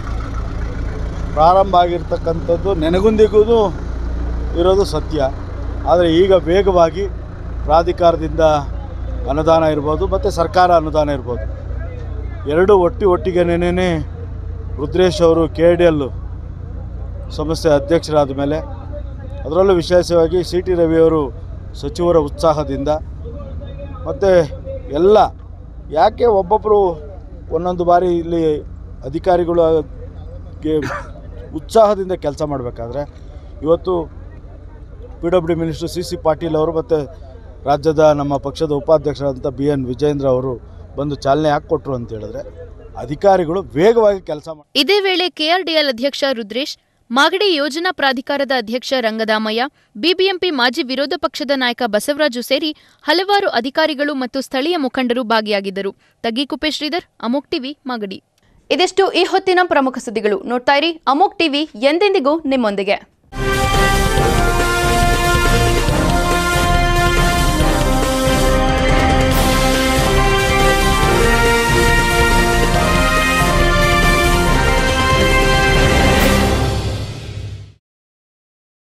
[SPEAKER 17] ಪ್ರಾರಂಭ ಆಗಿರ್ತಕ್ಕಂಥದ್ದು ನೆನಗುಂದಿಗೂ ಇರೋದು ಸತ್ಯ ಆದರೆ ಈಗ ವೇಗವಾಗಿ ಪ್ರಾಧಿಕಾರದಿಂದ ಅನುದಾನ ಇರ್ಬೋದು ಮತ್ತು ಸರ್ಕಾರ ಅನುದಾನ ಇರ್ಬೋದು ಎರಡು ಒಟ್ಟಿ ಒಟ್ಟಿಗೆನೇ ರುದ್ರೇಶ್ ಅವರು ಕೆ ಡಿ ಎಲ್ ಸಂಸ್ಥೆ ಅಧ್ಯಕ್ಷರಾದ ಮೇಲೆ ಅದರಲ್ಲೂ ವಿಶೇಷವಾಗಿ ಸಿ ಟಿ ರವಿಯವರು ಸಚಿವರ ಉತ್ಸಾಹದಿಂದ ಮತ್ತು ಎಲ್ಲ ಯಾಕೆ ಒಬ್ಬೊಬ್ಬರು ಒಂದೊಂದು ಬಾರಿ ಇಲ್ಲಿ ಅಧಿಕಾರಿಗಳು ಗೆ ಉತ್ಸಾಹದಿಂದ ಕೆಲಸ ಮಾಡಬೇಕಾದ್ರೆ ಇವತ್ತು P W minister C C Patil ಅವರು ಮತ್ತು ರಾಜ್ಯದ ನಮ್ಮ ಪಕ್ಷದ ಉಪಾಧ್ಯಕ್ಷರಾದಂಥ ಬಿ ಎನ್ ವಿಜೇಂದ್ರ ಅವರು ಬಂದು ಚಾಲನೆ ಹಾಕ್ಕೊಟ್ರು ಅಂತ ಹೇಳಿದ್ರೆ ಅಧಿಕಾರಿಗಳು ವೇಗವಾಗಿ ಕೆಲಸ ಮಾಡಿ
[SPEAKER 1] ಇದೇ ವೇಳೆ ಕೆಆರ್ಡಿಎಲ್ ಅಧ್ಯಕ್ಷ ರುದ್ರೇಶ್ ಮಾಗಡಿ ಯೋಜನಾ ಪ್ರಾಧಿಕಾರದ ಅಧ್ಯಕ್ಷ ರಂಗದಾಮಯ್ಯ ಬಿಬಿಎಂಪಿ ಮಾಜಿ ವಿರೋಧ ಪಕ್ಷದ ನಾಯಕ ಬಸವರಾಜು ಸೇರಿ ಹಲವಾರು ಅಧಿಕಾರಿಗಳು ಮತ್ತು ಸ್ಥಳೀಯ ಮುಖಂಡರು ಭಾಗಿಯಾಗಿದ್ದರು ತಗ್ಗಿಕುಪ್ಪೆ ಶ್ರೀಧರ್ ಅಮೋಕ್ ಟಿವಿ ಮಾಗಡಿ ಇದಿಷ್ಟು ಈ ಹೊತ್ತಿನ ಪ್ರಮುಖ ಸುದ್ದಿಗಳು ನೋಡ್ತಾ ಇರಿ ಅಮೋಕ್ ಟಿವಿ ಎಂದೆಂದಿಗೂ ನಿಮ್ಮೊಂದಿಗೆ